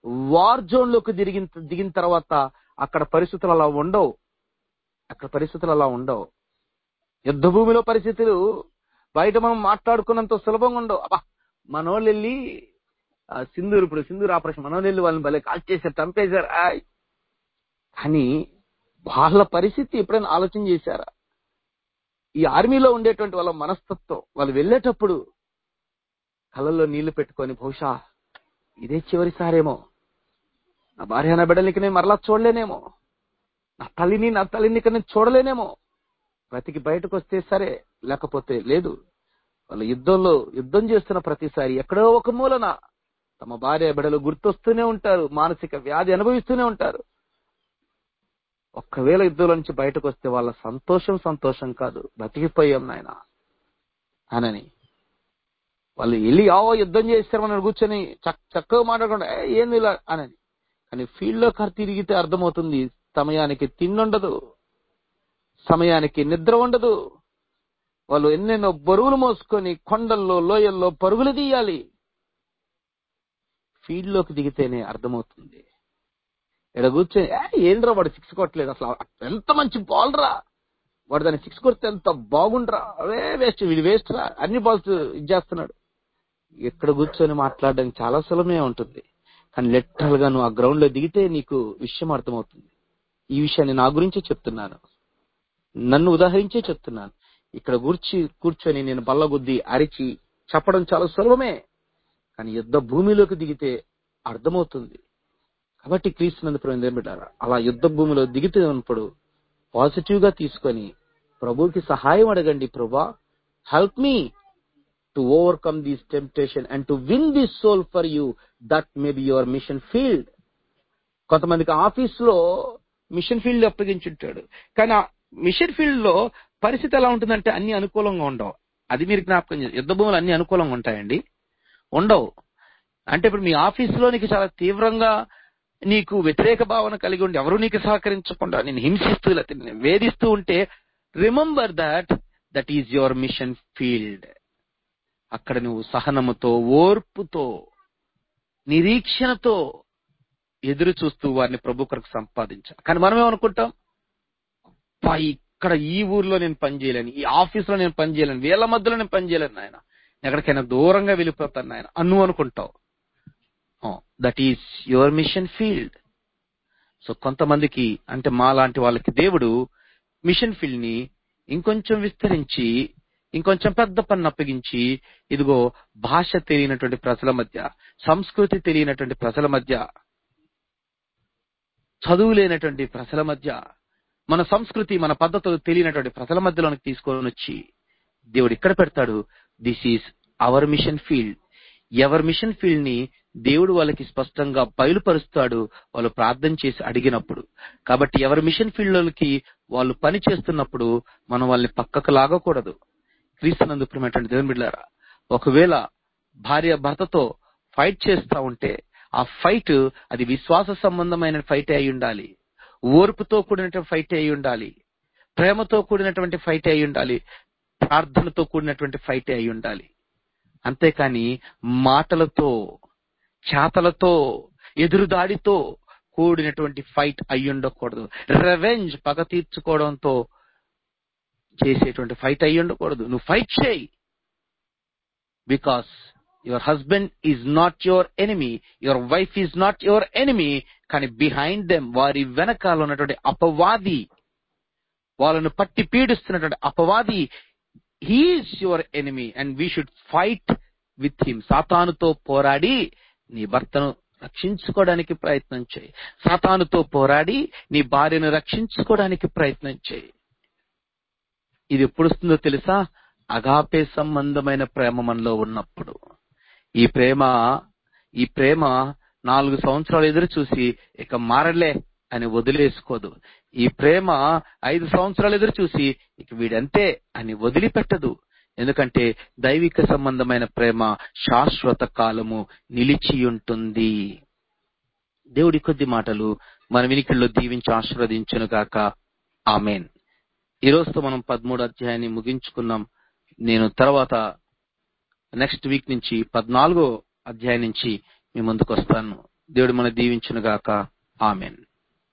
వార్ జోన్ లోకి దిగిన దిగిన తర్వాత అక్కడ పరిస్థితులు అలా ఉండవు అక్కడ పరిస్థితులు అలా ఉండవు యుద్ధ భూమిలో పరిస్థితులు బయట మనం మాట్లాడుకున్నంత సులభంగా ఉండవు అబ్బా మనోళ్ళు వెళ్ళి ఆ, సింధూరు ఇప్పుడు సింధూరు ఆపరేషన్ మనోళ్ళు వెళ్ళి వాళ్ళని భలే కాల్ చేశారు చంపేశారు ఆయ్. కానీ వాళ్ళ పరిస్థితి ఎప్పుడైనా ఆలోచన చేశారా ఈ ఆర్మీలో ఉండేటువంటి వాళ్ళ మనస్తత్వం వాళ్ళు వెళ్ళేటప్పుడు కళ్ళల్లో నీళ్లు పెట్టుకొని బహుశా ఇదే చివరిసారేమో నా భార్య నా బిడ్డలకి నేను మరలా చూడలేనేమో నా తల్లిని నా తల్లిని ఇక నేను చూడలేనేమో బ్రతికి బయటకు వస్తే సరే లేకపోతే లేదు వాళ్ళు యుద్ధంలో యుద్ధం చేస్తున్న ప్రతిసారి ఎక్కడో ఒక మూలన తమ భార్య బిడ్డలు గుర్తొస్తూనే ఉంటారు మానసిక వ్యాధి అనుభవిస్తూనే ఉంటారు ఒక్కవేళ యుద్ధంలో నుంచి బయటకు వస్తే వాళ్ళ సంతోషం సంతోషం కాదు బతికిపోయాం నాయన అనని వాళ్ళు వెళ్ళి ఆవో యుద్ధం చేస్తారు మనం కూర్చొని చక్- చక్కగా మాట్లాడకుండా "ఏ, ఏంది ఇలా అనని కానీ ఫీల్డ్ లో కర్ తిరిగితే అర్థమవుతుంది సమయానికి తిండుండదు సమయానికి నిద్ర ఉండదు వాళ్ళు ఎన్నెన్నో బరువులు మోసుకొని కొండల్లో లోయల్లో పరుగులు తీయాలి ఫీల్డ్ లోకి దిగితేనే అర్థమవుతుంది ఇక్కడ కూర్చొని "ఏ, ఏంద్రా వాడు సిక్స్ కొట్టలేదు అసలు ఎంత మంచి బాల్ రా వాడు దాన్ని సిక్స్ కొడితే ఎంత బాగుండ్రా అవే వేస్ట్ వీడు వేస్ట్ రా అన్ని బాల్స్ ఇచ్చేస్తున్నాడు ఇక్కడ కూర్చొని మాట్లాడడానికి చాలా సులభమే ఉంటుంది కానీ లిటరల్ గా నువ్వు ఆ గ్రౌండ్ లో దిగితే నీకు విషయం అర్థమవుతుంది ఈ విషయాన్ని నా గురించే చెప్తున్నాను నన్ను ఉదాహరించే చెప్తున్నాను ఇక్కడ కూర్చి కూర్చొని నేను బల్లగుద్ది అరిచి చెప్పడం చాలా సులభమే కానీ యుద్ధ భూమిలోకి దిగితే అర్థమవుతుంది కాబట్టి క్రీస్తునందు ప్రేమ బిడ్డారా అలా యుద్ధ భూమిలో దిగితే ఉన్నప్పుడు పాజిటివ్ గా తీసుకొని ప్రభువుకి సహాయం అడగండి ప్రభా help me to overcome this temptation and to win this soul for you that may be your mission field కొంతమందికి ఆఫీస్ లో మిషన్ ఫీల్డ్ అప్పగించుంటాడు కానీ ఆ మిషన్ ఫీల్డ్ లో పరిస్థితి ఎలా ఉంటుందంటే అన్ని అనుకూలంగా ఉండవు అది మీరు జ్ఞాపకం చేయాలి. యుద్ధ భూములు అన్ని అనుకూలంగా ఉంటాయండి ఉండవు అంటే ఇప్పుడు మీ ఆఫీస్ లో నీకు చాలా తీవ్రంగా నీకు వ్యతిరేక భావన కలిగి ఉండి ఎవరు నీకు సహకరించకుండా నేను హింసిస్తూ లేకపోతే నిన్ను వేధిస్తూ ఉంటే remember that that is your mission field అక్కడ నువ్వు సహనముతో ఓర్పుతో నిరీక్షణతో ఎదురు చూస్తూ వారిని ప్రభు కొరకు సంపాదించాలి కానీ మనం ఏమనుకుంటాం అబ్బా ఇక్కడ ఈ ఊర్లో నేను పని చేయలేను ఈ ఆఫీస్ లో నేను పని చేయలేను వీళ్ళ మధ్యలో నేను పని చేయలేను నాయన ఎక్కడికైనా దూరంగా వెళ్ళిపోతాను నాయన అన్ను అనుకుంటావు that is your mission field so కొంతమందికి అంటే మా లాంటి వాళ్ళకి దేవుడు మిషన్ ఫీల్డ్ ని ఇంకొంచెం విస్తరించి ఇంకొంచెం పెద్ద పన్ను అప్పగించి ఇదిగో భాష తెలియనటువంటి ప్రజల మధ్య సంస్కృతి తెలియనటువంటి ప్రజల మధ్య చదువు లేనటువంటి ప్రజల మధ్య మన సంస్కృతి మన పద్ధతులు తెలియనటువంటి ప్రజల మధ్యలోనికి తీసుకొని వచ్చి దేవుడు ఇక్కడ పెడతాడు this is our mission field ఎవరి మిషన్ ఫీల్డ్ ని దేవుడు వాళ్ళకి స్పష్టంగా బయలుపరుస్తాడు వాళ్ళు ప్రార్థన చేసి అడిగినప్పుడు కాబట్టి ఎవరి మిషన్ ఫీల్డ్ లోకి వాళ్ళు పని చేస్తున్నప్పుడు మనం వాళ్ళని పక్కకు లాగకూడదు క్రీస్తునందు ప్రియమైనటువంటి దేవుని బిడ్డారా ఒకవేళ భార్య భర్తతో ఫైట్ చేస్తా ఉంటే ఆ ఫైట్ అది విశ్వాస సంబంధమైన ఫైట్ అయి ఉండాలి ఓర్పుతో కూడినటువంటి ఫైట్ అయి ఉండాలి ప్రేమతో కూడినటువంటి ఫైట్ అయి ఉండాలి ప్రార్థనతో కూడినటువంటి ఫైట్ అయి ఉండాలి అంతేకాని మాటలతో చేతలతో ఎదురుదాడితో కూడినటువంటి ఫైట్ అయి ఉండకూడదు రెవెంజ్ పగ తీర్చుకోవడంతో చేసేటువంటి ఫైట్ అయి ఉండకూడదు నువ్వు ఫైట్ చేయి because your husband is not your enemy your wife is not your enemy కానీ బిహైండ్ దెమ్ వారి వెనకాల ఉన్నటువంటి అపవాది వాళ్ళను పట్టి పీడిస్తున్నటువంటి అపవాది he is your enemy and we should fight with him సాతానుతో పోరాడి నీ భర్తను రక్షించుకోవడానికి ప్రయత్నం చేయి సాతానుతో పోరాడి నీ భార్యను రక్షించుకోవడానికి ప్రయత్నం చేయి ఇది ఎప్పుడు వస్తుందో తెలుసా అగాపే సంబంధమైన ప్రేమ మనలో ఉన్నప్పుడు ఈ ప్రేమ ఈ ప్రేమ నాలుగు సంవత్సరాలు ఎదురు చూసి ఇక మారలే అని వదిలేసుకోదు ఈ ప్రేమ ఐదు సంవత్సరాలు ఎదురు చూసి ఇక వీడంతే అని వదిలిపెట్టదు ఎందుకంటే దైవిక సంబంధమైన ప్రేమ శాశ్వత కాలము నిలిచి ఉంటుంది దేవుడి కొద్ది మాటలు మన వినికిల్లో దీవించి ఆశీర్వదించును గాక ఆమెన్ ఈ రోజుతో మనం పదమూడు అధ్యాయాన్ని ముగించుకున్నాం నేను తర్వాత నెక్స్ట్ వీక్ నుంచి పద్నాలుగో అధ్యాయం నుంచి మీ ముందుకు వస్తాను దేవుడు మన దీవించును గాక ఆమెన్